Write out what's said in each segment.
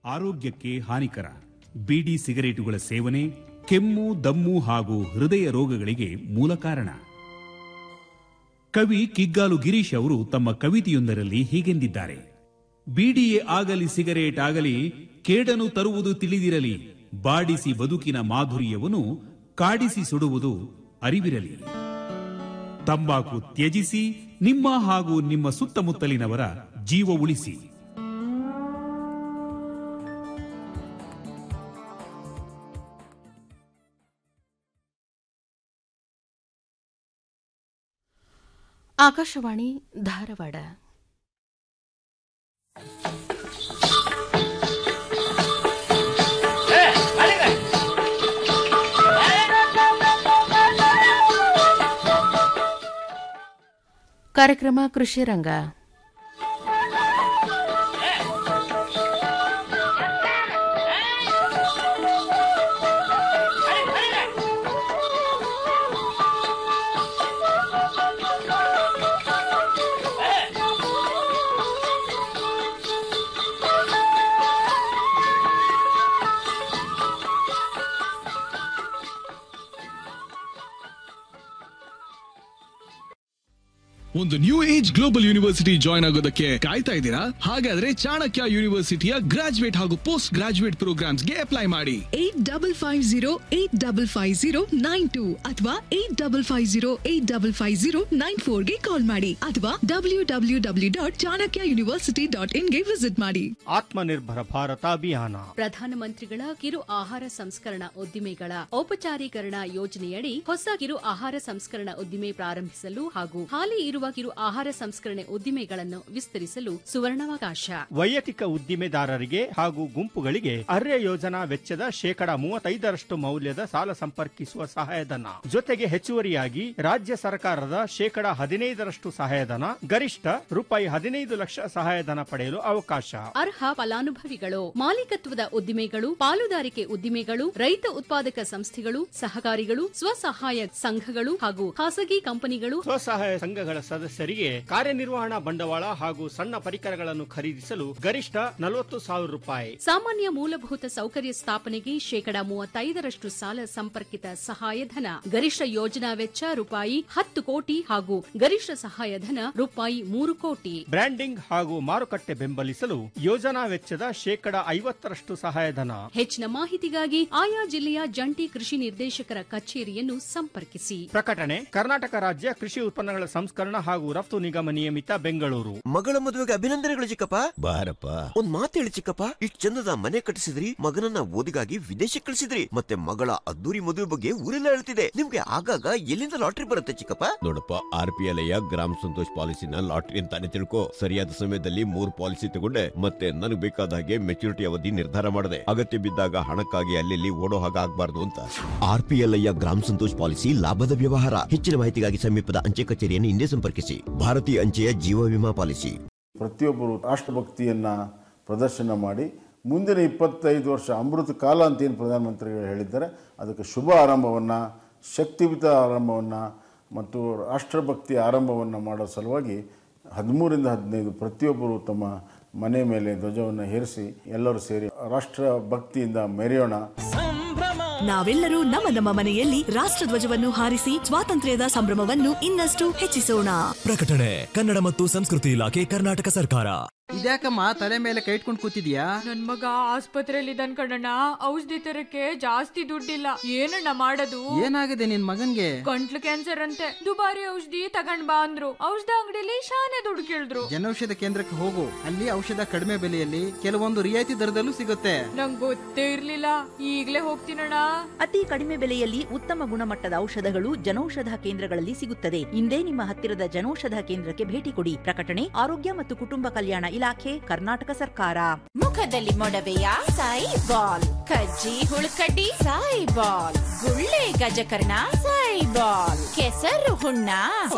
ಆರೋಗ್ಯಕ್ಕೆ ಹಾನಿಕರ ಬೀಡಿ ಸಿಗರೇಟುಗಳ ಸೇವನೆ ಕೆಮ್ಮು ದಮ್ಮು ಹಾಗೂ ಹೃದಯ ರೋಗಗಳಿಗೆ ಮೂಲ ಕಾರಣ ಕವಿ ಕಿಗ್ಗಾಲು ಗಿರೀಶ್ ಅವರು ತಮ್ಮ ಕವಿತೆಯೊಂದರಲ್ಲಿ ಹೀಗೆಂದಿದ್ದಾರೆ ಬೀಡಿಯೇ ಆಗಲಿ ಸಿಗರೇಟ್ ಆಗಲಿ ಕೇಡನು ತರುವುದು ತಿಳಿದಿರಲಿ ಬಾಡಿಸಿ ಬದುಕಿನ ಮಾಧುರ್ಯವನ್ನು ಕಾಡಿಸಿ ಸುಡುವುದು ಅರಿವಿರಲಿ ತಂಬಾಕು ತ್ಯಜಿಸಿ ನಿಮ್ಮ ಹಾಗೂ ನಿಮ್ಮ ಸುತ್ತಮುತ್ತಲಿನವರ ಜೀವ ಉಳಿಸಿ ಆಕಾಶವಾಣಿ ಧಾರವಾಡ ಕಾರ್ಯಕ್ರಮ ಕೃಷಿ ರಂಗ ಒಂದು new age global university join ಆಗೋದಕ್ಕೆ ಕಾಯ್ತಾ ಇದ್ದೀರಾ ಹಾಗಾದ್ರೆ ಚಾಣಕ್ಯ ಯೂನಿವರ್ಸಿಟಿಯ ಗ್ರಾಜುಯೇಟ್ ಹಾಗೂ ಪೋಸ್ಟ್ ಗ್ರಾಜುಯೇಟ್ ಪ್ರೋಗ್ರಾಮ್ಸ್ಗೆ ಅಪ್ಲೈ ಮಾಡಿ eight double five zero eight double five zero nine two ಅಥವಾ eight double five zero eight double five zero nine ಫೋರ್ಗೆ ಕಾಲ್ ಮಾಡಿ ಅಥವಾ W W W dot Chanakya university dot ಇನ್ಗೆ ವಿಸಿಟ್ ಮಾಡಿ ಆತ್ಮನಿರ್ಭರ ಭಾರತ ಅಭಿಯಾನ ಪ್ರಧಾನಮಂತ್ರಿಗಳ ಕಿರು ಆಹಾರ ಸಂಸ್ಕರಣಾ ಉದ್ದಿಮೆಗಳ ಔಪಚಾರೀಕರಣ ಯೋಜನೆಯಡಿ ಹೊಸ ಕಿರು ಆಹಾರ ಸಂಸ್ಕರಣಾ ಉದ್ದಿಮೆ ಪ್ರಾರಂಭಿಸಲು ಹಾಗೂ ಹಾಲಿ ಇರುವ ಕಿರು ಆಹಾರ ಸಂಸ್ಕರಣೆ ಉದ್ದಿಮೆಗಳನ್ನು ವಿಸ್ತರಿಸಲು ಸುವರ್ಣಾವಕಾಶ ವೈಯಕ್ತಿಕ ಉದ್ದಿಮೆದಾರರಿಗೆ ಹಾಗೂ ಗುಂಪುಗಳಿಗೆ ಅರ್ಯ ಯೋಜನಾ ವೆಚ್ಚದ ಶೇಕಡ ಮೂವತ್ತೈದರಷ್ಟು ಮೌಲ್ಯದ ಸಾಲ ಸಂಪರ್ಕಿಸುವ ಸಹಾಯಧನ ಜೊತೆಗೆ ಹೆಚ್ಚುವರಿಯಾಗಿ ರಾಜ್ಯ ಸರ್ಕಾರದ ಶೇಕಡ ಹದಿನೈದರಷ್ಟು ಸಹಾಯಧನ ಗರಿಷ್ಠ ರೂಪಾಯಿ ಹದಿನೈದು ಲಕ್ಷ ಸಹಾಯಧನ ಪಡೆಯಲು ಅವಕಾಶ ಅರ್ಹ ಫಲಾನುಭವಿಗಳು ಮಾಲೀಕತ್ವದ ಉದ್ದಿಮೆಗಳು ಪಾಲುದಾರಿಕೆ ಉದ್ದಿಮೆಗಳು ರೈತ ಉತ್ಪಾದಕ ಸಂಸ್ಥೆಗಳು ಸಹಕಾರಿಗಳು ಸ್ವಸಹಾಯ ಸಂಘಗಳು ಹಾಗೂ ಖಾಸಗಿ ಕಂಪನಿಗಳು ಸ್ವಸಹಾಯ ಸಂಘಗಳ ಸದಸ್ಯರಿಗೆ ಕಾರ್ಯನಿರ್ವಹಣಾ ಬಂಡವಾಳ ಹಾಗೂ ಸಣ್ಣ ಪರಿಕರಗಳನ್ನು ಖರೀದಿಸಲು ಗರಿಷ್ಠ ನಲವತ್ತು ಸಾವಿರ ರೂಪಾಯಿ ಸಾಮಾನ್ಯ ಮೂಲಭೂತ ಸೌಕರ್ಯ ಸ್ಥಾಪನೆಗೆ ಶೇಕಡ ಮೂವತ್ತೈದರಷ್ಟು ಸಾಲ ಸಂಪರ್ಕಿತ ಸಹಾಯಧನ ಗರಿಷ್ಠ ಯೋಜನಾ ವೆಚ್ಚ ರೂಪಾಯಿ ಹತ್ತು ಕೋಟಿ ಹಾಗೂ ಗರಿಷ್ಠ ಸಹಾಯಧನ ರೂಪಾಯಿ ಮೂರು ಕೋಟಿ ಬ್ರ್ಯಾಂಡಿಂಗ್ ಹಾಗೂ ಮಾರುಕಟ್ಟೆ ಬೆಂಬಲಿಸಲು ಯೋಜನಾ ವೆಚ್ಚದ ಶೇಕಡ ಐವತ್ತರಷ್ಟು ಸಹಾಯಧನ ಹೆಚ್ಚಿನ ಮಾಹಿತಿಗಾಗಿ ಆಯಾ ಜಿಲ್ಲೆಯ ಜಂಟಿ ಕೃಷಿ ನಿರ್ದೇಶಕರ ಕಚೇರಿಯನ್ನು ಸಂಪರ್ಕಿಸಿ ಪ್ರಕಟಣೆ ಕರ್ನಾಟಕ ರಾಜ್ಯ ಕೃಷಿ ಉತ್ಪನ್ನಗಳ ಸಂಸ್ಕರಣ ಹಾಗೂ ರಫ್ತು ನಿಗಮ ನಿಯಮಿತ ಬೆಂಗಳೂರು ಮಗಳ ಮದುವೆಗೆ ಅಭಿನಂದನೆಗಳು ಚಿಕ್ಕಪ್ಪ ಬಾರಪ್ಪ ಒಂದ್ ಮಾತು ಹೇಳಿ ಚಿಕ್ಕಪ್ಪ ಇಷ್ಟ್ ಚಂದದ ಮನೆ ಕಟ್ಟಿಸಿದ್ರಿ ಮಗನನ್ನ ಓದಿಗಾಗಿ ವಿದೇಶಕ್ಕೆ ಕಳಿಸಿದ್ರಿ ಮತ್ತೆ ಮಗಳ ಅದ್ದೂರಿ ಮದುವೆ ಬಗ್ಗೆ ಊರೆಲ್ಲ ಹೇಳ್ತಿದೆ ನಿಮ್ಗೆ ಆಗಾಗ ಎಲ್ಲಿಂದ ಲಾಟ್ರಿ ಬರುತ್ತೆ ಚಿಕ್ಕಪ್ಪ ನೋಡಪ್ಪ ಆರ್ ಪಿ ಎಲ್ ಗ್ರಾಮ ಸಂತೋಷ್ ಪಾಲಿಸಿನ ಲಾಟ್ರಿ ಅಂತಾನೆ ತಿಳ್ಕೊ ಸರಿಯಾದ ಸಮಯದಲ್ಲಿ ಮೂರ್ ಪಾಲಿಸಿ ತಗೊಂಡೆ ಮತ್ತೆ ನನಗೆ ಬೇಕಾದ ಹಾಗೆ ಮೆಚುರಿಟಿ ಅವಧಿ ನಿರ್ಧಾರ ಮಾಡಿದೆ ಅಗತ್ಯ ಬಿದ್ದಾಗ ಹಣಕ್ಕಾಗಿ ಅಲ್ಲಿ ಓಡೋ ಹಾಗೆ ಆಗ್ಬಾರ್ದು ಅಂತ ಆರ್ ಪಿ ಎಲ್ ಗ್ರಾಮ ಸಂತೋಷ್ ಪಾಲಿಸಿ ಲಾಭದ ವ್ಯವಹಾರ ಹೆಚ್ಚಿನ ಮಾಹಿತಿಗಾಗಿ ಸಮೀಪದ ಅಂಚೆ ಕಚೇರಿಯನ್ನು ಹಿಂದೆ ಸಂಪರ್ಕಿಸಿ ಭಾರತೀಯ ಅಂಚೆಯ ಜೀವ ವಿಮಾ ಪಾಲಿಸಿ ಪ್ರತಿಯೊಬ್ಬರು ರಾಷ್ಟ್ರಭಕ್ತಿಯನ್ನು ಪ್ರದರ್ಶನ ಮಾಡಿ ಮುಂದಿನ ಇಪ್ಪತ್ತೈದು ವರ್ಷ ಅಮೃತ ಕಾಲ ಅಂತ ಏನು ಪ್ರಧಾನಮಂತ್ರಿಗಳು ಹೇಳಿದ್ದಾರೆ ಅದಕ್ಕೆ ಶುಭ ಆರಂಭವನ್ನು ಶಕ್ತಿಯುತ ಆರಂಭವನ್ನು ಮತ್ತು ರಾಷ್ಟ್ರಭಕ್ತಿ ಆರಂಭವನ್ನು ಮಾಡೋ ಸಲುವಾಗಿ ಹದಿಮೂರಿಂದ ಹದಿನೈದು ಪ್ರತಿಯೊಬ್ಬರು ತಮ್ಮ ಮನೆ ಮೇಲೆ ಧ್ವಜವನ್ನು ಹೇರಿಸಿ ಎಲ್ಲರೂ ಸೇರಿ ರಾಷ್ಟ್ರ ಭಕ್ತಿಯಿಂದ ಮೆರೆಯೋಣ ನಾವೆಲ್ಲರೂ ನಮ್ಮ ನಮ್ಮ ಮನೆಯಲ್ಲಿ ರಾಷ್ಟ್ರಧ್ವಜವನ್ನು ಹಾರಿಸಿ ಸ್ವಾತಂತ್ರ್ಯದ ಸಂಭ್ರಮವನ್ನು ಇನ್ನಷ್ಟು ಹೆಚ್ಚಿಸೋಣ ಪ್ರಕಟಣೆ ಕನ್ನಡ ಮತ್ತು ಸಂಸ್ಕೃತಿ ಇಲಾಖೆ ಕರ್ನಾಟಕ ಸರ್ಕಾರ ಇದ್ಯಾಕಮ್ಮ ತಲೆ ಮೇಲೆ ಕೈ ಇಟ್ಕೊಂಡು ಕೂತಿದ್ಯಾ ನನ್ ಮಗ ಆಸ್ಪತ್ರೆಯಲ್ಲಿ ಇದ್ದಾನ್ ಕಣಣ್ಣ ಔಷಧಿ ತರಕ್ಕೆ ಜಾಸ್ತಿ ದುಡ್ಡಿಲ್ಲ ಏನಣ್ಣ ಮಾಡೋದು ಏನಾಗಿದೆ ನಿನ್ ಮಗನ್ಗೆ ಗಂಟ್ಲು ಕ್ಯಾನ್ಸರ್ ಅಂತೆ ದುಬಾರಿ ಔಷಧಿ ತಗೊಂಡ್ ಬಾ ಅಂದ್ರು ಔಷಧ ಅಂಗಡಿಲಿ ಶಾನೆ ದುಡ್ಡು ಕೇಳಿದ್ರು ಜನೌಷಧ ಕೇಂದ್ರಕ್ಕೆ ಹೋಗು ಅಲ್ಲಿ ಔಷಧ ಕಡಿಮೆ ಬೆಲೆಯಲ್ಲಿ ಕೆಲವೊಂದು ರಿಯಾಯಿತಿ ದರದಲ್ಲೂ ಸಿಗುತ್ತೆ ನಂಗ್ ಗೊತ್ತೇ ಇರ್ಲಿಲ್ಲ ಈಗ್ಲೇ ಹೋಗ್ತೀನಣ್ಣ ಅತಿ ಕಡಿಮೆ ಬೆಲೆಯಲ್ಲಿ ಉತ್ತಮ ಗುಣಮಟ್ಟದ ಔಷಧಗಳು ಜನೌಷಧ ಕೇಂದ್ರಗಳಲ್ಲಿ ಸಿಗುತ್ತದೆ ಇಂದೇ ನಿಮ್ಮ ಹತ್ತಿರದ ಜನೌಷಧ ಕೇಂದ್ರಕ್ಕೆ ಭೇಟಿ ಕೊಡಿ ಪ್ರಕಟಣೆ ಆರೋಗ್ಯ ಮತ್ತು ಕುಟುಂಬ ಕಲ್ಯಾಣ ಇಲಾಖೆ ಕರ್ನಾಟಕ ಸರ್ಕಾರ ಮುಖದಲ್ಲಿ ಮೊಡವೆಯ ಸಾಯಿ ಬಾಲ್ ಕಜ್ಜಿ ಹುಳುಕಡ್ಡಿ ಸಾಯಿ ಬಾಲ್ ಗುಳ್ಳೆ ಗಜಕರ್ಣ ಸಾಯಿ ಬಾಲ್ ಕೆಸರು ಹುಣ್ಣ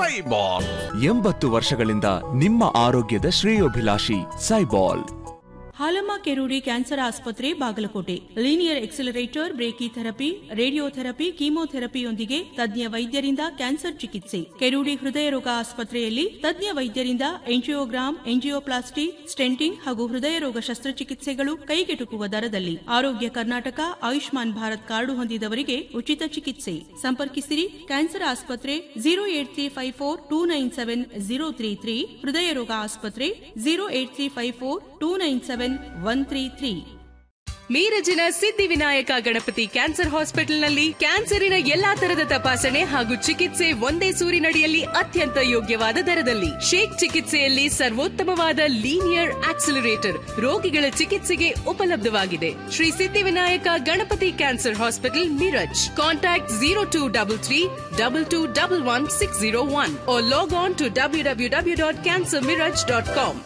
ಎಂಬತ್ತು ವರ್ಷಗಳಿಂದ ನಿಮ್ಮ ಆರೋಗ್ಯದ ಶ್ರೇಯೋಭಿಲಾಷಿ ಸೈಬಾಲ್ ಹಾಲಮ್ಮ ಕೆರೂಡಿ ಕ್ಯಾನ್ಸರ್ ಆಸ್ಪತ್ರೆ Bagalkote linear accelerator brachy therapy radiotherapy ಕೀಮೋಥೆರಪಿಯೊಂದಿಗೆ ತಜ್ಞ ವೈದ್ಯರಿಂದ ಕ್ಯಾನ್ಸರ್ ಚಿಕಿತ್ಸೆ ಕೆರೂಡಿ ಹೃದಯ ರೋಗ ಆಸ್ಪತ್ರೆಯಲ್ಲಿ ತಜ್ಞ ವೈದ್ಯರಿಂದ ಎಂಜಿಯೋಗ್ರಾಮ್ ಎಂಜಿಯೋಪ್ಲಾಸ್ಟಿ ಸ್ಟೆಂಟಿಂಗ್ ಹಾಗೂ ಹೃದಯ ರೋಗ ಶಸ್ತ್ರಚಿಕಿತ್ಸೆಗಳು ಕೈಗೆಟುಕುವ ದರದಲ್ಲಿ ಆರೋಗ್ಯ ಕರ್ನಾಟಕ ಆಯುಷ್ಮಾನ್ ಭಾರತ್ ಕಾರ್ಡು ಹೊಂದಿದವರಿಗೆ ಉಚಿತ ಚಿಕಿತ್ಸೆ ಸಂಪರ್ಕಿಸಿರಿ ಕ್ಯಾನ್ಸರ್ ಆಸ್ಪತ್ರೆ zero eight three five four two nine seven zero three three ಹೃದಯ ರೋಗ ಆಸ್ಪತ್ರೆ zero eight three five four two nine seven one three three ಮೀರಜಿನ ಸಿದ್ಧಿವಿನಾಯಕ ಗಣಪತಿ ಕ್ಯಾನ್ಸರ್ ಹಾಸ್ಪಿಟಲ್ನಲ್ಲಿ ಕ್ಯಾನ್ಸರಿನ ಎಲ್ಲಾ ತರದ ತಪಾಸಣೆ ಹಾಗೂ ಚಿಕಿತ್ಸೆ ಒಂದೇ ಸೂರಿನಡಿಯಲ್ಲಿ ಅತ್ಯಂತ ಯೋಗ್ಯವಾದ ದರದಲ್ಲಿ ಶೇಕ್ ಚಿಕಿತ್ಸೆಯಲ್ಲಿ ಸರ್ವೋತ್ತಮವಾದ ಲೀನಿಯರ್ ಆಕ್ಸಿಲರೇಟರ್ ರೋಗಿಗಳ ಚಿಕಿತ್ಸೆಗೆ ಉಪಲಬ್ಧವಾಗಿದೆ Shri Siddhivinayak Ganapati cancer hospital Miraj contact zero two double three double two double one six zero one log on to W W W dot cancer Miraj dot com